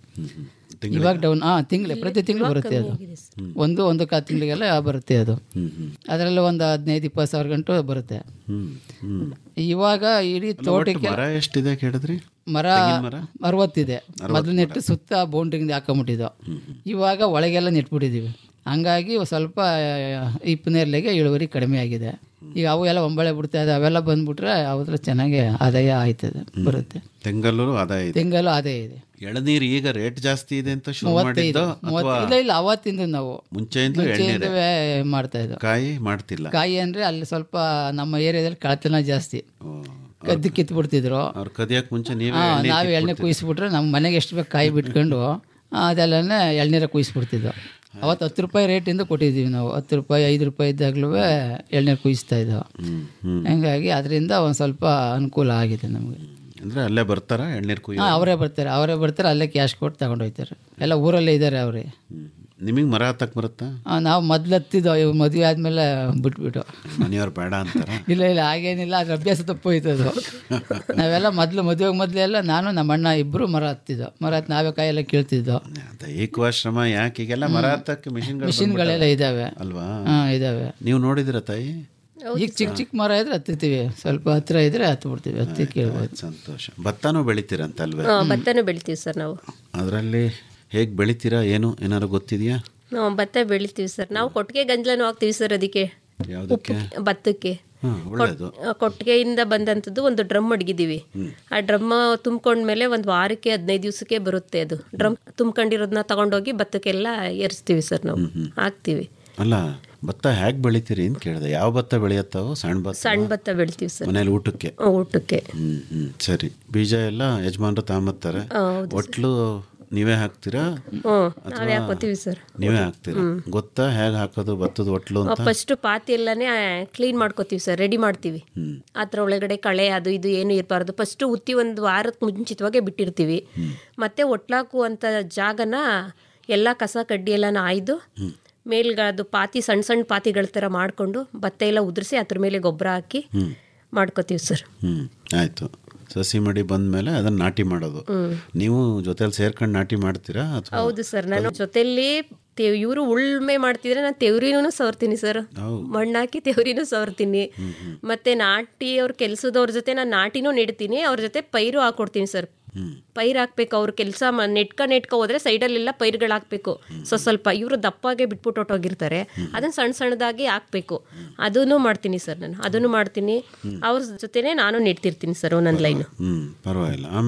ಇವಾಗ ಡೌನ್ ಹಾಂ ತಿಂಗಳು ಪ್ರತಿ ತಿಂಗಳು ಬರುತ್ತೆ ಅದು ಒಂದು ಒಂದು ಕಾಲು ತಿಂಗಳಿಗೆಲ್ಲ ಬರುತ್ತೆ ಅದು ಅದರಲ್ಲೂ ಒಂದು ಹದಿನೈದು ಇಪ್ಪತ್ತು ಸಾವಿರ ಗಂಟು ಬರುತ್ತೆ ಹ್ಮ್ ಹ್ಮ್ ಇವಾಗ ಇಡೀ ಒಟ್ಟು ತೋಟಕ್ಕೆ ಮರ ಎಷ್ಟಿದೆ ಕೇಳಿದ್ರಿ ಮರ ತೆಂಗಿನ ಮರ? ಅರವತ್ತಿದೆ ಮೊದಲು ನೆಟ್ಟು ಸುತ್ತ ಬೌಂಡ್ರಿಂದ ಹಾಕೊಂಬಿಟ್ಟಿದ್ದು ಇವಾಗ ಒಳಗೆಲ್ಲ ನೆಟ್ಬಿಟ್ಟಿದ್ದೀವಿ ಹಂಗಾಗಿ ಒಂದ್ ಸ್ವಲ್ಪ ಇಪ್ಪನೇರ್ಲೆಗೆ ಇಳುವರಿ ಕಡಿಮೆ ಆಗಿದೆ ಈಗ ಅವು ಎಲ್ಲ ಒಂಬಳೆ ಬಿಡ್ತಾ ಇದೆ ಅವೆಲ್ಲ ಬಂದ್ಬಿಟ್ರೆ ಅದ್ರ ಚೆನ್ನಾಗಿ ಆದಾಯ ಆಯ್ತದೆ ಬರುತ್ತೆ ತೆಂಗಲ್ಲೂ ಆದಾಯ ಇದೆ ತೆಂಗಲ್ಲೂ ಆದಾಯ ಇದೆ ಎಳನೀರು ಈಗ ರೇಟ್ ಜಾಸ್ತಿ ಇದೆ ಅಂತ ಶುರು ಮೂವತ್ತೈದು ಮಾಡಿದ್ದು ಮೂವತ್ತು ಅಥವಾ ಇಲ್ಲ ಇಲ್ಲ ಅವತ್ತಿಂದ ನಾವು ಮುಂಚೆಯಿಂದಲೂ ಎಳ್ನೀರೇ ಮುಂಚೆಯಿಂದವೇ ಮಾಡ್ತಾ ಇದ್ದೋ ಕಾಯಿ ಮಾಡ್ತಿಲ್ಲ ಕಾಯಿ ಅಂದ್ರೆ ಅಲ್ಲಿ ಸ್ವಲ್ಪ ನಮ್ಮ ಏರಿಯಾದಲ್ಲಿ ಕಳತನ ಜಾಸ್ತಿ ಕದ್ದು ಕಿತ್ತು ಬಿಡ್ತಿದ್ರು ಅವ್ರು ಕದಿಯಕ್ ಮುಂಚೆ ನೀವೇ ಹಾ, ಎಳ್ನೀರ್ ನಾವೇ ಎಣ್ಣೆ ಕಿತ್ಬಿಡ್ತೀರಿ. ಕುಯಿಸ್ಬಿಟ್ರೆ ನಮ್ಮ ಮನೆಗೆ ಎಷ್ಟು ಬೇಕು ಕಾಯಿ ಬಿಟ್ಕೊಂಡು ಅದೆಲ್ಲನೇ ಎಳ್ನೀರ ಕುಯಿಸ್ಬಿಡ್ತಿದ್ದೋ ಅವತ್ತು ಹತ್ತು ರೂಪಾಯಿ ರೇಟಿಂದ ಕೊಟ್ಟಿದ್ದೀವಿ ನಾವು ಹತ್ತು ರೂಪಾಯಿ ಐದು ರೂಪಾಯಿ ಇದ್ದಾಗಲೂ ಎಳ್ನೀರು ಕುಯಿಸ್ತಾ ಇದ್ದೋ ಹಂಗಾಗಿ ಅದರಿಂದ ಒಂದು ಸ್ವಲ್ಪ ಅನುಕೂಲ ಆಗಿದೆ ನಮಗೆ ಅಂದ್ರೆ ಅಲ್ಲೇ ಬರ್ತಾರ ಎಳ್ನೀರ್ ಕುಯ್ಯ ಹಾಂ ಅವರೇ ಬರ್ತಾರೆ ಅವರೇ ಬರ್ತಾರೆ ಅಲ್ಲೇ ಕ್ಯಾಶ್ ಕೊಟ್ಟು ತಗೊಂಡು ಹೋಗ್ತಾರೆ ಎಲ್ಲ ಊರಲ್ಲೇ ಇದ್ದಾರೆ ಅವರೇ ನಿಮಗೆ ಮರ ಹತ್ತಕ್ ಬರುತ್ತಾ ನಾವು ಮೊದ್ಲು ಹತ್ತಿದ್ದೋ ಇವ್ ಮದುವೆ ಆದಮೇಲೆ ಬಿಟ್ಬಿಟ್ಟು ಮನೆಯವ್ರು ಬೇಡ ಅಂತಾರ ಇಲ್ಲ ಇಲ್ಲ ಹಾಗೇನಿಲ್ಲ ಅದ್ರ ಅಭ್ಯಾಸ ತಪ್ಪೋಯ್ತದು ನಾವೆಲ್ಲ ಮೊದಲು ಮದುವೆಗೆ ಮೊದಲೆಲ್ಲ ನಾನು ನಮ್ಮ ಅಣ್ಣ ಇಬ್ಬರು ಮರ ಹತ್ತಿದ್ದೋ ಮರ ಹತ್ತಿ ನಾವೇ ಕಾಯೆಲ್ಲ ಕೀಳ್ತಿದ್ದೋ ದೈಹಿಕ ಶ್ರಮ ಯಾಕೆ ಈಗೆಲ್ಲ ಮರ ಹತ್ತಕ್ಕೆ ಮಿಷಿನ್ಗಳು ಮಿಷಿನ್ಗಳೆಲ್ಲ ಇದಾವೆ ಅಲ್ವಾ ಹಾಂ ಇದಾವೆ ನೀವು ನೋಡಿದಿರ ತಾಯಿ ಈಗ ಚಿಕ್ಕ ಚಿಕ್ಕ ಮರ ಇದ್ರೆ ಹತ್ತಿರ್ತೀವಿ ಸ್ವಲ್ಪ ಹತ್ರ ಇದ್ರೆ ಹತ್ತು ಬಿಡ್ತೀವಿ ಹತ್ತಿ ಕೇಳ್ಬೋದು ಸಂತೋಷ ಭತ್ತನೂ ಬೆಳಿತೀರಂತಲ್ವೇ ಆ, ಭತ್ತನೂ ಬೆಳಿತೀವಿ ಸರ್ ನಾವು ಅದರಲ್ಲಿ ಹೇಗೆ ಬೆಳಿತೀರಾ ಏನು ಏನಾದ್ರು ಗೊತ್ತಿದೆಯಾ ನಾವು ಭತ್ತ ಬೆಳಿತೀವಿ ಸರ್ ನಾವು ಕೊಟ್ಟಿಗೆ ಗಂಜಲನೂ ಹಾಕ್ತೀವಿ ಸರ್ ಅದಕ್ಕೆ ಯಾವುದಕ್ಕೆ ಭತ್ತಕ್ಕೆ ಹಾಂ ಒಳ್ಳೇದು ಆ, ಕೊಟ್ಟಿಗೆಯಿಂದ ಬಂದಂಥದ್ದು ಒಂದು ಡ್ರಮ್ ಮಡಗಿದ್ದೀವಿ ಆ ಡ್ರಮ್ ತುಂಬ್ಕೊಂಡ್ಮೇಲೆ ಒಂದು ವಾರಕ್ಕೆ ಹದಿನೈದು ದಿವಸಕ್ಕೆ ಬರುತ್ತೆ ಅದು ಡ್ರಮ್ ತುಂಬ್ಕೊಂಡಿರೋದನ್ನ ತಗೊಂಡೋಗಿ ಭತ್ತಕ್ಕೆಲ್ಲ ಏರಿಸ್ತೀವಿ ಸರ್ ನಾವು ಹಾಕ್ತೀವಿ ಅಲ್ಲ ಭತ್ತ ಹೇಗೆ ಬೆಳಿತೀರಿ ಅಂತ ಕೇಳಿದೆ ಯಾವ ಭತ್ತ ಬೆಳೆಯತ್ತಾವು ಸಣ್ಣ ಭತ್ತ ಸಣ್ಣ ಭತ್ತ ಬೆಳಿತೀವಿ ಸರ್ ಮನೇಲಿ ಊಟಕ್ಕೆ ಆ, ಊಟಕ್ಕೆ ಹ್ಮ್ ಹ್ಮ್ ಸರಿ ಬೀಜ ಎಲ್ಲ ಯಜಮಾನ್ರು ತಾಂಬತ್ತಾರೆ ಆ, ಹೌದು ಒಟ್ಲು ನೀವೇ ಹಾಕ್ತೀರಾ ಹ್ಞೂ ನಾವೇ ಹಾಕೋತೀವಿ ಸರ್ ನೀವೇ ಹಾಕ್ತೀರಾ ಗೊತ್ತಾ ಹೇಗೆ ಹಾಕೋದು ಭತ್ತದ ಒಟ್ಲು ಅಂತ ಫಸ್ಟ್ ಪಾತಿ ಎಲ್ಲಾನೇ ಕ್ಲೀನ್ ಮಾಡ್ಕೋತೀವಿ ಸರ್ ರೆಡಿ ಮಾಡ್ತೀವಿ ಅದ್ರ ಒಳಗಡೆ ಕಳೆ ಅದು ಇದು ಏನು ಇರಬಾರ್ದು ಫಸ್ಟ್ ಉತ್ತಿ ಒಂದು ವಾರಕ್ಕೆ ಮುಂಚಿತವಾಗೆ ಬಿಟ್ಟಿರ್ತೀವಿ ಮತ್ತೆ ಒಟ್ಲಾಕುವಂಥ ಜಾಗನ ಎಲ್ಲ ಕಸ ಕಡ್ಡಿ ಎಲ್ಲನ ಆಯ್ದು ಮೇಲ್ಗದು ಪಾತಿ ಸಣ್ಣ ಸಣ್ಣ ಪಾತಿಗಳ ಥರ ಮಾಡಿಕೊಂಡು ಭತ್ತ ಎಲ್ಲ ಉದುರಿಸಿ ಅದ್ರ ಮೇಲೆ ಗೊಬ್ಬರ ಹಾಕಿ ಮಾಡ್ಕೋತೀವಿ ಸರ್ ಹ್ಮ್ ಆಯ್ತು ಸಸಿ ಮಡಿ ಬಂದ್ಮೇಲೆ ಅದನ್ನ ನಾಟಿ ಮಾಡೋದು ನೀವು ಜೊತೆಲಿ ಸೇರ್ಕೊಂಡು ನಾಟಿ ಮಾಡ್ತೀರಾ ಅಥವಾ ಹೌದು ಸರ್ ನಾನು ಜೊತೆಲಿ ಇವರು ಉಳ್ಮೆ ಮಾಡ್ತಿದ್ರೆ ನಾನು ತೆವ್ರಿನೂ ಸವರ್ತೀನಿ ಸರ್ ಮಣ್ಣಾಕಿ ತೆವ್ರಿನೂ ಸವರ್ತೀನಿ ಮತ್ತೆ ನಾಟಿ ಅವ್ರ ಕೆಲಸದವ್ರ ಜೊತೆ ನಾನು ನಾಟಿನೂ ನೆಡ್ತೀನಿ ಅವ್ರ ಜೊತೆ ಪೈರು ಹಾಕೊಡ್ತೀನಿ ಸರ್ ಪೈರು ಹಾಕ್ಬೇಕು ಅವ್ರ ಕೆಲಸ ನೆಟ್ಕ ನೆಟ್ಕ ಹೋದ್ರೆ ಸೈಡಲ್ಲೆಲ್ಲ ಪೈರುಗಳು ಹಾಕ್ಬೇಕು ಸೊ ಸ್ವಲ್ಪ ಇವರು ದಪ್ಪಾಗೆ ಬಿಟ್ಬಿಟ್ಟು ಹೊಟ್ಟೋಗಿರ್ತಾರೆ ಅದನ್ನ ಸಣ್ಣ ಸಣ್ಣದಾಗಿ ಹಾಕ್ಬೇಕು ಅದನ್ನು ಮಾಡ್ತೀನಿ ಸರ್ ನಾನು ಅದನ್ನು ಮಾಡ್ತೀನಿ ಅವ್ರ ಜೊತೆನೆ ನಾನು ನೆಡ್ತಿರ್ತೀನಿ ಸರ್ ಒಂದೊಂದು ಲೈನು ಹ್ಮ್ ಪರವಾಗಿಲ್ಲ ಆಮೇಲೆ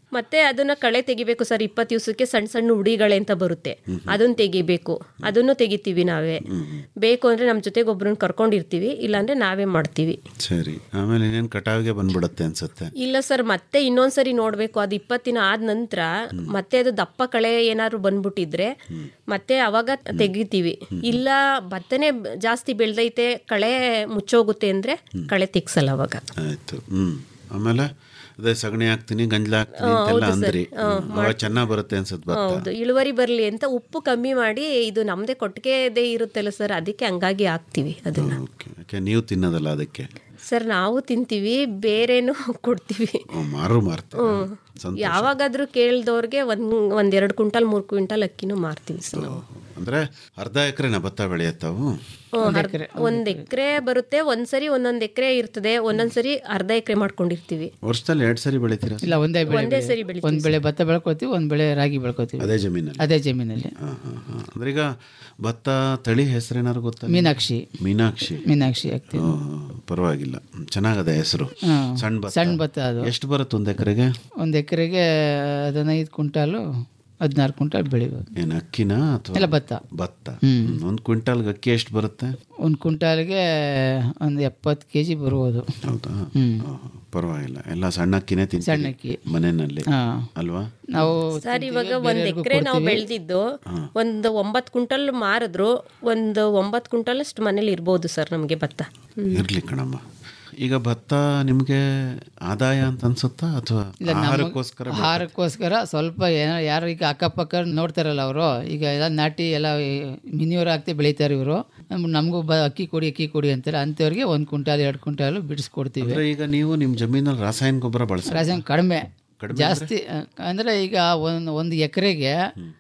ಮತ್ತೆ ಅದನ್ನ ಕಳೆ ತೆಗಿಬೇಕು ಸರ್ ಇಪ್ಪತ್ತು ದಿವಸಕ್ಕೆ ಸಣ್ಣ ಸಣ್ಣ ಉಡಿಗಳೆ ಅಂತ ಬರುತ್ತೆ ಅದನ್ನ ತೆಗಿಬೇಕು ಅದನ್ನು ತೆಗಿತೀವಿ ನಾವೇ ಬೇಕು ಅಂದ್ರೆ ನಮ್ಮ ಜೊತೆಗೆ ಒಬ್ರನ್ನ ಕರ್ಕೊಂಡಿರ್ತೀವಿ ಇಲ್ಲಾಂದ್ರೆ ನಾವೇ ಮಾಡ್ತೀವಿ ಸರಿ ಆಮೇಲೆ ಇನ್ನೇನು ಕಟಾವಿಗೆ ಬಂದ್ಬಿಡುತ್ತೆ ಅನ್ಸುತ್ತೆ ಇಲ್ಲ ಸರ್ ಮತ್ತೆ ಇನ್ನೊಂದ್ಸರಿ ನೋಡ್ಬೇಕು ಅದು ಇಪ್ಪತ್ತು ದಿನ ಆದ ನಂತರ ಮತ್ತೆ ಅದು ದಪ್ಪ ಕಳೆ ಏನಾದ್ರು ಬಂದ್ಬಿಟ್ಟಿದ್ರೆ ಮತ್ತೆ ಅವಾಗ ತೆಗಿತೀವಿ ಇಲ್ಲ ಭತ್ತನೇ ಬ- ಜಾಸ್ತಿ ಬೆಳ್ದೈತೆ ಕಳೆ ಮುಚ್ಚೋಗುತ್ತೆ ಅಂದ್ರೆ ಕಳೆ ತೆಗ್ಸಲ್ಲ ಅವಾಗ ಆಯ್ತು ಹ್ಮ್ ಆಮೇಲೆ ಅದೇ ಸಗಣಿ ಹಾಕ್ತೀನಿ ಗಂಜಲ ಹಾಕ್ತೀನಿ ಹಾ, ಅಂತೆಲ್ಲ ಹೌದು ಸರ್. ಅಂದ್ರಿ ಹಾ, ಅವಾಗ ಚೆನ್ನಾಗಿ ಬರುತ್ತೆ ಅನ್ಸುತ್ತೆ ಭತ್ತ ಹೌದು ಇಳುವರಿ ಬರಲಿ ಅಂತ ಉಪ್ಪು ಕಮ್ಮಿ ಮಾಡಿ ಇದು ನಮ್ದೇ ಕೊಟ್ಟಿಗೆದೇ ಇರುತ್ತಲ್ಲ ಸರ್ ಅದಕ್ಕೆ ಹಂಗಾಗಿ ಹಾಕ್ತಿವಿ ಅದನ್ನ ಓಕೆ ಯಾಕೆ ನೀವು ತಿನ್ನೋದಲ್ಲ ಅದಕ್ಕೆ ಸರ್ ನಾವು ತಿಂತೀವಿ ಬೇರೆನೂ ಕೊಡ್ತೀವಿ ಓ, ಮಾರು ಮಾರ್ತೀವಿ ಹ್ಮ್ ಸಂತೋಷ. ಯಾವಾಗಾದ್ರೂ ಕೇಳ್ದವ್ರಿಗೆ ಒಂದ್ ಒಂದೆರಡು ಕ್ವಿಂಟಲ್ ಮೂರು ಕ್ವಿಂಟಲ್ ಅಕ್ಕಿನೂ ಮಾರ್ತೀವಿ ಸರ್ ನಾವು ಅಂದ್ರೆ ಅರ್ಧ ಎಕರೆನ ಭತ್ತ ಬೆಳೆಯತ್ತಾವು ಹ್ಮ್, ಅರ್ಧ- ಒಂದ್ ಎಕರೆ ಬರುತ್ತೆ ಒಂದ್ಸರಿ ಒಂದೊಂದ್ ಎಕರೆ ಇರ್ತದೆ ಒಂದೊಂದ್ಸರಿ ಅರ್ಧ ಎಕರೆ ಮಾಡ್ಕೊಂಡಿರ್ತೀವಿ ವರ್ಷದಲ್ಲಿ ಎರಡ್ ಸರಿ ಬೆಳಿತೀರಾ ಇಲ್ಲ ಒಂದೇ ಬೆಳೆ ಒಂದೇ ಸರಿ ಬೆಳೆ- ಬೆಳಿತೀವಿ ಒಂದ್ ಬೆಳೆ ಭತ್ತ ಬೆಳ್ಕೊತೀವಿ ಒಂದ್ ಬೆಳೆ ರಾಗಿ ಬೆಳ್ಕೊತೀವಿ ಅದೇ ಜಮೀನಲ್ಲಿ ಅದೇ ಜಮೀನಲ್ಲಿ ಹಾ, ಹಾ, ಹಾ. ಅಂದ್ರೆ ಈಗ ಭತ್ತ ತಳಿ ಹೆಸರೇನಾರು ಗೊತ್ತಾ ಮೀನಾಕ್ಷಿ ಮೀನಾಕ್ಷಿ ಮೀನಾಕ್ಷಿ ಹಾಕ್ತೀವಿ ಓ, ಪರವಾಗಿಲ್ಲ ಚೆನ್ನಾಗದೆ ಹೆಸರು ಹ್ಮ್. ಸಣ್ಣ ಭತ್ತ ಸಣ್ಣ ಭತ್ತ ಅದು ಎಷ್ಟು ಬರುತ್ತೆ ಒಂದ್ ಎಕರೆಗೆ ಒಂದ್ ಎಕರೆಗೆ ಹದಿನೈದು ಕ್ವಿಂಟಾಲು ಹದಿನಾರು ಕ್ವಿಂಟಾಲ್ ಬೆಳಿಬೋದು ಏನ್ ಅಕ್ಕಿನ ಅಥವಾ ಇಲ್ಲ ಭತ್ತ ಭತ್ತ ಹ್ಮ್. ಹ್ಮ್. ಒಂದ್ ಕ್ವಿಂಟಾಲ್ಗೆ ಅಕ್ಕಿ ಎಷ್ಟು ಬರುತ್ತೆ ಒಂದು ಕ್ವಿಂಟಾಲ್ಗೆ ಒಂದು ಎಪ್ಪತ್ತು ಕೆ ಜಿ ಬರ್ಬೋದು ಹೌದಾ ಹ್ಮ್. ಓ, ಪರವಾಗಿಲ್ಲ ಎಲ್ಲ ಸಣ್ಣ ಅಕ್ಕಿನೇ ಸಣ್ಣ ತಿಂತೀವಿ ಅಕ್ಕಿ. ಮನೆಯಲ್ಲಿ ಹಾ. ಅಲ್ವಾ ನಾವು ಸರ್ ಇವಾಗ ತಿಂತೀವಿ, ಒಂದ್ ಬೇರೆಯವ್ರಿಗೂ ಎಕರೆ ನಾವು ಕೊಡ್ತೀವಿ. ಬೆಳೆದಿದ್ದು ಒಂದು ಒಂಬತ್ತು ಕ್ವಿಂಟಲ್ ಮಾರಿದ್ರು ಒಂದು ಒಂಬತ್ತು ಕ್ವಿಂಟಲ್ ಅಷ್ಟು ಮನೇಲಿ ಇರ್ಬೋದು ಸರ್ ನಮಗೆ ಭತ್ತ ಹ್ಮ್. ಇರ್ಲಿ ಕಣಮ್ಮ ಈಗ ಭತ್ತ ನಿಮ್ಗೆ ಆದಾಯ ಅಂತ ಅನ್ಸುತ್ತಾ ಅಥವಾ ಇಲ್ಲ ನಮಗೆ ಆಹಾರಕ್ಕೋಸ್ಕರ ಬೆಳ್ಕೊತೀರಾ? ಆಹಾರಕ್ಕೋಸ್ಕರ ಸ್ವಲ್ಪ ಏನೋ ಯಾರು ಈಗ ಅಕ್ಕಪಕ್ಕ ನೋಡ್ತಾರಲ್ಲ ಅವರು ಈಗ ಎಲ್ಲ ನಾಟಿ ಎಲ್ಲ ಮಿನಿಯವ್ರು ಹಾಕ್ತಿ ಬೆಳಿತಾರೆ ಇವರು ನಮಗೂ ಬ ಅಕ್ಕಿ ಕೊಡಿ ಅಕ್ಕಿ ಕೊಡಿ ಅಂತಾರೆ ಅಂಥವ್ರಿಗೆ ಒಂದು ಕ್ವಿಂಟಾಲ್ ಎರಡು ಕ್ವಿಂಟಾಲ್ ಬಿಡಿಸ್ಕೊಡ್ತೀವಿ ಅಂದ್ರೆ ಈಗ ನೀವು ನಿಮ್ ಜಮೀನಲ್ಲಿ ರಾಸಾಯನಿಕ ಗೊಬ್ಬರ ಬಳಸ ರಾಸಾಯನಿಕ ಕಡಿಮೆ ಕಡಿಮೆ ಜಾಸ್ತಿ ಅಂದರೆ ಈಗ ಒಂದು ಒಂದು ಎಕರೆಗೆ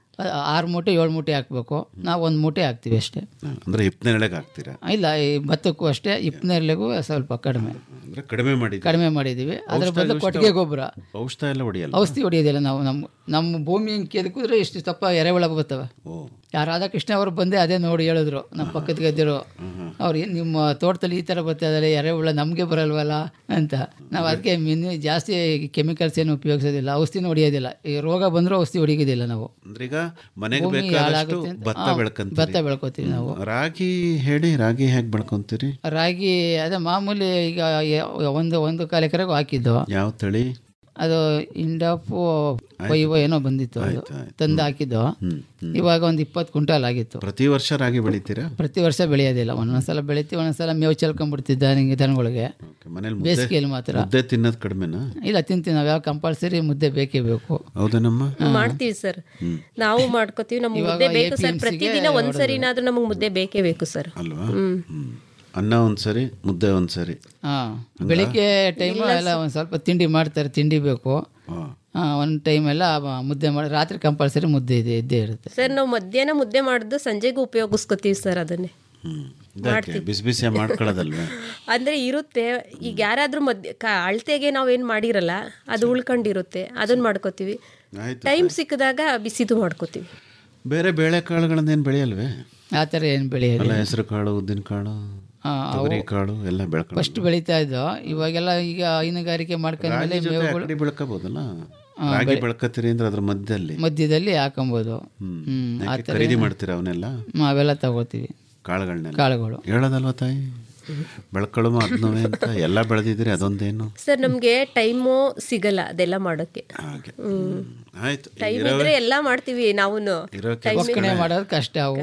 ಆರು ಮೂಟೆ ಏಳು ಮೂಟೆ ಹಾಕಬೇಕು ನಾವು ಒಂದು ಮೂಟೆ ಹಾಕ್ತೀವಿ ಅಷ್ಟೇ ಅಂದ್ರೆ ಹಿಪ್ನೆರಳೆಗೆ ಹಾಕ್ತೀರಾ ಇಲ್ಲ ಈ ಭತ್ತಕ್ಕೂ ಅಷ್ಟೇ ಇಪ್ಪನೇರ್ಲೆಗೂ ಸ್ವಲ್ಪ ಕಡಿಮೆ ಅಂದ್ರೆ ಕಡಿಮೆ ಮಾಡಿ ಕಡಿಮೆ ಮಾಡಿದ್ದೀವಿ ಅದ್ರ ಔಷಧ ಬದಲು ಗಿಷಧ- ಕೊಟ್ಟಿಗೆ ಗೊಬ್ಬರ ಔಷಧ ಎಲ್ಲ ಹೊಡಿಯಲ್ಲ ಔಷಧಿ ಹೊಡಿಯೋದಿಲ್ಲ ನಾವು ನಮ್ಮ ನಮ್ಮ ಭೂಮಿ ಹಿಂಗೆ ಕೆದಕಿದ್ರೆ ಇಷ್ಟು ತಪ್ಪ ಎರೆಹುಳ ಬರ್ತವೆ ಯಾರು ರಾಧಾಕೃಷ್ಣ ಅವರು ಬಂದೇ ಅದೇ ನೋಡಿ ಹೇಳಿದ್ರು ನಮ್ಮ ಪಕ್ಕದ ಗದ್ದಿರು ಅವ್ರು ಏನು ನಿಮ್ಮ ತೋಟದಲ್ಲಿ ಈ ಥರ ಬರ್ತಾ ಎರೆಹುಳ ನಮಗೆ ಬರಲ್ವಲ್ಲ ಅಂತ ನಾವು ಅದಕ್ಕೆ ಮಿನಿ ಜಾಸ್ತಿ ಕೆಮಿಕಲ್ಸ್ ಏನು ಉಪಯೋಗಿಸೋದಿಲ್ಲ ಔಷಧಿನೂ ಹೊಡಿಯೋದಿಲ್ಲ ಈ ರೋಗ ಬಂದರೂ ಔಷಧಿ ಹೊಡಿಯೋದಿಲ್ಲ ನಾವು ಅಂದ್ರೆ ಈಗ ಮನೆಗೆ ಭೂಮಿ ಬೇಕಾದಷ್ಟು ಹಾಳಾಗುತ್ತೆ ಅಂತ- ಭತ್ತ ಹಾ, ಬೆಳ್ಕೊಂತೀರಿ ಭತ್ತ ಬೆಳ್ಕೊತೀವಿ ನಾವು ರಾಗಿ ಹೇಳಿ ರಾಗಿ ಹೇಗೆ ಬೆಳ್ಕೊಂತೀರಿ ರಾಗಿ ಅದೇ ಮಾಮೂಲಿ ಈಗ ಯ- ಒಂದು ಒಂದು ಕಾಲು ಎಕರೆಗೂ ಹಾಕಿದ್ದು ಯಾವ ತಳಿ ಅದು ಇಂಡಾಪು ವೈವೋ ಏನೋ ಬಂದಿತ್ತು ಅದು ತಂದು ಹಾಕಿದ್ದು ಇವಾಗ ಒಂದು ಇಪ್ಪತ್ತು ಕ್ವಿಂಟಾಲ್ ಆಗಿತ್ತು ಪ್ರತಿ ವರ್ಷ ರಾಗಿ ಬೆಳಿತೀರಾ ಪ್ರತಿ ವರ್ಷ ಬೆಳೆಯೋದಿಲ್ಲ ಒಂದೊಂದ್ಸಲ ಬೆಳಿತೀವಿ ಒಂದೊಂದ್ಸಲ ಮೇವು ಚೆಲ್ಕೊಂಡ್ಬಿಡ್ತಿದ್ದ ನಿಂಗೆ ದನಗಳಿಗೆ ಮನೇಲಿ ಬೇಸಿಗೆಯಲ್ಲಿ ಮಾತ್ರ ಮುದ್ದೆ ತಿನ್ನೋದು ಕಡಿಮೆನಾ ಇಲ್ಲ ತಿಂತೀವಿ ನಾವು ಯಾವ ಕಂಪಲ್ಸರಿ ಮುದ್ದೆ ಬೇಕೇ ಬೇಕು ಹೌದೇನಮ್ಮ ಮಾಡ್ತೀವಿ ಸರ್ ನಾವು ಮಾಡ್ಕೋತೀವಿ ನಮ್ಗೆ ಇವಾಗ ಮುದ್ದೆ ಬೇಕು ಸರ್ APMC ಗೆ ಪ್ರತಿದಿನ ಒಂದ್ಸರಿನಾದ್ರೂ ನಮಗೆ ಮುದ್ದೆ ಬೇಕೇ ಬೇಕು ಸರ್ ಅಲ್ವಾ ಹ್ಮ್ ಹ್ಮ್. ಅನ್ನ ಒಂದ್ಸರಿ ಮುದ್ದೆ ಒಂದ್ಸರಿ ಹಾಂ ಬೆಳಿಗ್ಗೆ ಟೈಮು ಎಲ್ಲ ಒಂದು ಸ್ವಲ್ಪ ತಿಂಡಿ ಮಾಡ್ತಾರೆ ತಿಂಡಿ ಬೇಕು ಒಂದು ಟೈಮ್ ಎಲ್ಲ ಮುದ್ದೆ ಮಾಡಿ ರಾತ್ರಿ ಕಂಪಲ್ಸರಿ ಮುದ್ದೆ ಇದೆ ಇದ್ದೇ ಇರುತ್ತೆ ಸರ್ ನಾವು ಮಧ್ಯಾಹ್ನ ಮುದ್ದೆ ಮಾಡಿದ್ದು ಸಂಜೆಗೂ ಉಪಯೋಗಿಸ್ಕೋತೀವಿ ಸರ್ ಅದನ್ನೇ ಇದಕ್ಕೆ ಬಿಸಿ ಬಿಸಿ ಮಾಡ್ಕೊಳ್ಳೋದಲ್ವೇ ಅಂದ್ರೆ ಇರುತ್ತೆ ಈಗ ಯಾರಾದ್ರೂ ಮಧ್ಯ ಕ- ಅಳತೆಗೆ ನಾವೇನ್ ಮಾಡಿರಲ್ಲ ಅದು ಉಳ್ಕೊಂಡಿರುತ್ತೆ ಅದನ್ನ ಮಾಡ್ಕೋತೀವಿ ಆಯ್ತು ಟೈಮ್ ಸಿಕ್ಕಿದಾಗ ಬಿಸಿದು ಮಾಡ್ಕೋತೀವಿ ಬೇರೆ ಬೇಳೆ ಕಾಳುಗಳನ್ನೇನು ಬೆಳೆಯಲ್ವೇ ಆ ಥರ ಏನು ಬೆಳೆಯೋದು ಅಲ್ಲ ಹೆಸರು ಕಾಳು ಉದ್ದಿನ ಕಾಳು ಆ, ತೊಗರಿ ಕಾಳು ಎಲ್ಲ ಬೆಳ್ಕೊಂಡು ಫಸ್ಟ್ ಬೆಳೀತಾ ಇದ್ದೋ ಇವಾಗೆಲ್ಲ ಈಗ ಹೈನುಗಾರಿಕೆ ಮಾಡ್ಕೊಂಡ್ಮೇಲೆ ರಾಗಿ ಜೊತೆ ಮೇವುಗಳು ಅಕ್ಕಡಿ ಬೆಳ್ಕೋಬೋದಲ್ಲ ಹಾ, ರಾಗಿ ಬೆಳೆ- ಬೆಳ್ಕತ್ತೀರಿ ಅಂದ್ರೆ ಅದ್ರ ಮಧ್ಯದಲ್ಲಿ ಮಧ್ಯದಲ್ಲಿ ಹಾಕೊಬೋದು ಹ್ಮ್. ಹ್ಮ್, ಆ ಯಾಕೆ ಥರ ಖರೀದಿ ಏನು- ಮಾಡ್ತೀರಾ ಅವನ್ನೆಲ್ಲ ಹ್ಮ್, ಅವೆಲ್ಲ ತಗೋತೀವಿ ಕಾಳುಗಳನ್ನೆಲ್ಲ ಕಾಳುಗಳು. ಹೇಳೋದಲ್ವ ತಾಯಿ ಬೆಳ್ಕೊಳ್ಳೋ ಅದನ್ನೂ ಅಂತ ಎಲ್ಲ ಬೆಳೆದಿದ್ದೀರಿ ಅದೊಂದೇನು ಸರ್ ನಮ್ಗೆ ಟೈಮು ಸಿಗಲ್ಲ ಅದೆಲ್ಲ ಮಾಡೋಕೆ ಹ್ಮ್ ಆಯ್ತು ಟೈಮ್ ಇರೋವೇ- ಇದ್ರೆ ಎಲ್ಲ ಮಾಡ್ತೀವಿ ನಾವುನು ಇರೋ Time ಒಕ್ಕಣೆ ಇದ್ರೆ- ಮಾಡೋದು ಕಷ್ಟ ಅವು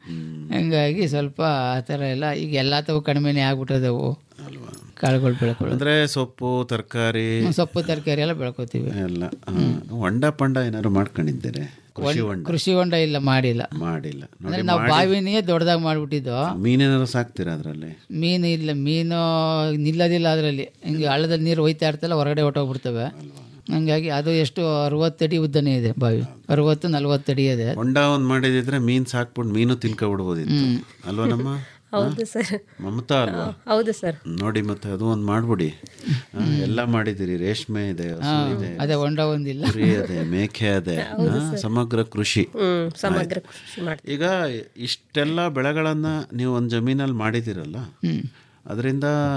ಹಂಗಾಗಿ ಸ್ವಲ್ಪ ಆ ಥರ ಎಲ್ಲ ಈಗ ಎಲ್ಲ ತವು ಕಡಿಮೆನೇ ಆಗ್ಬಿಟ್ಟದವು ಕಾಳುಗಳು ಬೆಳ್ಕೊಳ್ಳೋದು ಅಂದ್ರೆ ಸೊಪ್ಪು ತರಕಾರಿ ಹ್ಮ್, ಸೊಪ್ಪು ತರಕಾರಿ ಎಲ್ಲ ಬೆಳ್ಕೊತೀವಿ ಎಲ್ಲ ಹಾ. ಹೊಂಡ ಪಂಡ ಏನಾದ್ರು ಮಾಡ್ಕೊಂಡಿದ್ದೀರಿ ಕೃಷಿ ಒಂದ್- ಹೊಂಡ ಕೃಷಿ ಹೊಂಡ ಇಲ್ಲ ಮಾಡಿಲ್ಲ ಮಾಡಿಲ್ಲ ಅಂದ್ರೆ ನೋಡಿ ನಾವು ಮಾಡಿ- ಬಾವಿನೇ ದೊಡ್ಡದಾಗಿ ಮಾಡ್ಬಿಟ್ಟಿದ್ದು ಮೀನೇನಾದ್ರು ಸಾಕ್ತೀರಾ ಅದರಲ್ಲಿ ಮೀನು ಇಲ್ಲ ಮೀನು ನಿಲ್ಲೋದಿಲ್ಲ ಅದರಲ್ಲಿ ಹಿಂಗೆ ಹಳ್ಳದಲ್ಲಿ ನೀರು ಹೋಯ್ತಾ ಇರ್ತಲ್ಲ ಹೊರಗಡೆ ಹೊಟ್ಟೋಗ್ಬಿಡ್ತವೆ ಹಂಗಾಗಿ ಅದು ಎಷ್ಟು ಅರವತ್ತಡಿ ಉದ್ದನೇ ಇದೆ ಬಾವಿ ಅರವತ್ತು ನಲ್ವತ್ತಡಿ ಇದೆ ಹೊಂಡ ಒಂದ್ ಮಾಡಿದಿದ್ರೆ ಮೀನ್ ಸಾಕ್ಬಿಟ್ಟು ಮೀನು ತಿನ್ಕೊಬಿಡ್ಬೋದಿತ್ತು ಅಲ್ವಾ ನಮ್ಮ ಹೌದು ಸರ್ ಮಮತಾ ಅಲ್ವಾ ಹೌದು ಸರ್ ನೋಡಿ ಮತ್ತೆ ಅದು ಒಂದು ಮಾಡ್ಬಿಡಿ ಹಾ, ಎಲ್ಲ ಮಾಡಿದಿರಿ ರೇಷ್ಮೆ ಇದೆ ಹಸು ಇದೆ ಅದೇ ಹೊಂಡ ಒಂದಿಲ್ಲ ಕುರಿ ಅದೆ ಮೇಕೆ ಅದೆ ಹಾ, ಸಮಗ್ರ ಕೃಷಿ ಹ್ಮ್ ಸಮಗ್ರ ಆಯ್ತು. ಕೃಷಿ ಮಾಡ್ತೀವಿ ಈಗ ಇಷ್ಟೆಲ್ಲ ಬೆಳೆಗಳನ್ನ ನೀವು ಒಂದು ಜಮೀನಲ್ಲಿ ಮಾಡಿದಿರಲ್ಲ ಹ್ಮ್. ಅದರಿಂದ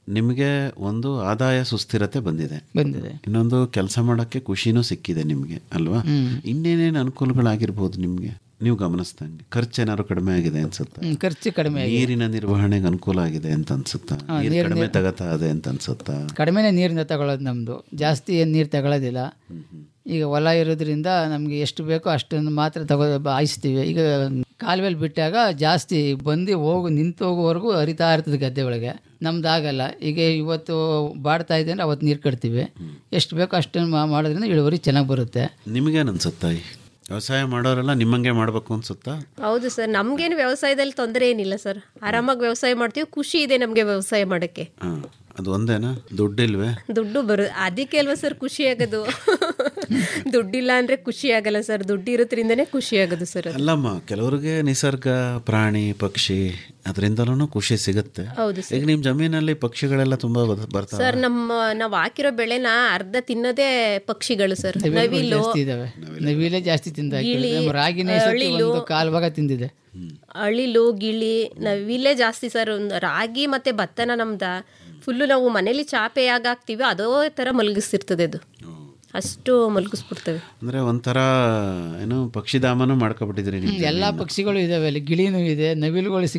ನಿಮಗೆ ಒಂದು ಆದಾಯ ಸುಸ್ಥಿರತೆ ಬಂದಿದೆ ಬಂದಿದೆ ಇನ್ನೊಂದು ಕೆಲಸ ಮಾಡೋಕ್ಕೆ ಖುಷಿನೂ ಸಿಕ್ಕಿದೆ ನಿಮಗೆ ಅಲ್ವಾ ಹ್ಮ್. ಇನ್ನೇನೇನು ಅನುಕೂಲಗಳಾಗಿರ್ಬೋದು ನಿಮಗೆ ನೀವು ಗಮನಿಸ್ದಂಗೆ ಖರ್ಚು ಏನಾದ್ರು ಕಡಿಮೆ ಆಗಿದೆ ಅನ್ಸುತ್ತಾ ಹ್ಮ್, ಖರ್ಚು ಕಡಿಮೆ ಆಗಿದೆ. ನೀರಿನ ನಿರ್ವಹಣೆಗೆ ಅನುಕೂಲ ಆಗಿದೆ ಅಂತ ಅನ್ಸುತ್ತಾ ಹಾ, ನೀರು ನೀರ್- ಕಡಿಮೆ ನೀರ್- ತಗೋತಾ ಇದೆ ಅಂತ ಅನ್ಸುತ್ತಾ ಕಡಿಮೆನೇ ನೀರಿಂದ ತಗೊಳ್ಳೋದು ನಮ್ಮದು ಜಾಸ್ತಿ ಏನು ನೀರು ತಗೊಳ್ಳೋದಿಲ್ಲ ಈಗ ಹೊಲ ಇರೋದ್ರಿಂದ ನಮಗೆ ಎಷ್ಟು ಬೇಕೋ ಅಷ್ಟನ್ನು ಮಾತ್ರ ತಗೋ ಹಾಯಿಸ್ತೀವಿ ಈಗ ಕಾಲುವೆಲಿ ಬಿಟ್ಟಾಗ ಜಾಸ್ತಿ ಬಂದು ಹೋಗು ನಿಂತು ಹೋಗೋವರೆಗೂ ಹರಿತಾ ಇರ್ತದೆ ಗದ್ದೆ ಒಳಗೆ ನಮ್ದು ಆಗಲ್ಲ ಈಗ ಇವತ್ತು ಬಾಡ್ತಾ ಇದೆ ಅಂದ್ರೆ ಅವತ್ತು ನೀರು ಕಟ್ತೀವಿ ಎಷ್ಟು ಬೇಕೋ ಅಷ್ಟನ್ನು ಮಾ- ಮಾಡೋದ್ರಿಂದ ಇಳುವರಿ ಚೆನ್ನಾಗಿ ಬರುತ್ತೆ ನಿಮಗೇನು ಅನ್ಸುತ್ತಾ ಈ ವ್ಯವಸಾಯ ಮಾಡೋರೆಲ್ಲ ನಿಮ್ಮಂಗೆ ಮಾಡಬೇಕು ಅನ್ಸುತ್ತಾ ಹೌದು ಸರ್ ನಮ್ಗೇನು ವ್ಯವಸಾಯದಲ್ಲಿ ತೊಂದರೆ ಏನಿಲ್ಲ ಸರ್ ಆರಾಮಾಗಿ ವ್ಯವಸಾಯ ಮಾಡ್ತೀವಿ ಖುಷಿ ಇದೆ ನಮಗೆ ವ್ಯವಸಾಯ ಮಾಡೋಕ್ಕೆ ಹಾಂ ಅದು ಒಂದೇನಾ ದುಡ್ಡಿಲ್ವೇ ದುಡ್ಡು ಬರು ಅದಕ್ಕೆ ಅಲ್ವಾ ಸರ್ ಖುಷಿ ಆಗೋದು ದುಡ್ಡಿಲ್ಲ ಅಂದ್ರೆ ಖುಷಿ ಆಗಲ್ಲ ಸರ್ ದುಡ್ಡು ಇರೋದ್ರಿಂದನೇ ಖುಷಿ ಆಗೋದು ಸರ್ ಅದು. ಅಲ್ಲಮ್ಮ ಕೆಲವ್ರಿಗೆ ನಿಸರ್ಗ ಪ್ರಾಣಿ ಪಕ್ಷಿ ಅದರಿಂದಲೂ ಖುಷಿ ಸಿಗುತ್ತೆ ಹೌದು ಈಗ ನಿಮ್ಮ ಜಮೀನಲ್ಲಿ ಪಕ್ಷಿಗಳೆಲ್ಲ ತುಂಬಾ ಬರ್- ಬರ್ತಾವೆ ಸರ್ ನಮ್ಮ ನಾವು ಹಾಕಿರೋ ಬೆಳೆನ ಅರ್ಧ ತಿನ್ನೋದೇ ಪಕ್ಷಿಗಳು ಸರ್ ನವಿಲುಗಳು ನವಿಲು ಜಾಸ್ತಿ ಇದಾವೆ ನವಿಲೇ ಜಾಸ್ತಿ ತಿಂದ ಗಿಳಿ, ರಾಗಿನೇ ಈ ಸತಿ ಅಳಿಲು. ಒಂದು ಕಾಲು ಭಾಗ ತಿಂದಿದೆ ಅಳಿಲು ಗಿಳಿ ನವಿಲೇ ಜಾಸ್ತಿ ಸರ್ ಒಂದು ರಾಗಿ ಮತ್ತೆ ಭತ್ತನ ನಮ್ದ ಫುಲ್ಲು ನಾವು ಮನೇಲಿ ಚಾಪೆ ಯಾಗ ಹಾಕ್ತೀವಿ ಅದೋ ಥರ ಮಲಗಿಸ್ತಿರ್ತದೆ ಅದು ಅಷ್ಟು ಮಲಗಿಸ್ಬಿಡ್ತೇವೆ ಅಂದ್ರೆ ಒಂಥರ ಏನು ಪಕ್ಷಿಧಾಮನೂ ಮಾಡ್ಕೊಬಿಟ್ಟಿದ್ರಿ ಹ್ಮ್, ನೀವು ಎಲ್ಲಾ ಪಕ್ಷಿಗಳು ಇದಾವೆ ಅಲ್ಲಿ ಗಿಳಿನೂ ಇದೆ ನವಿಲುಗಳು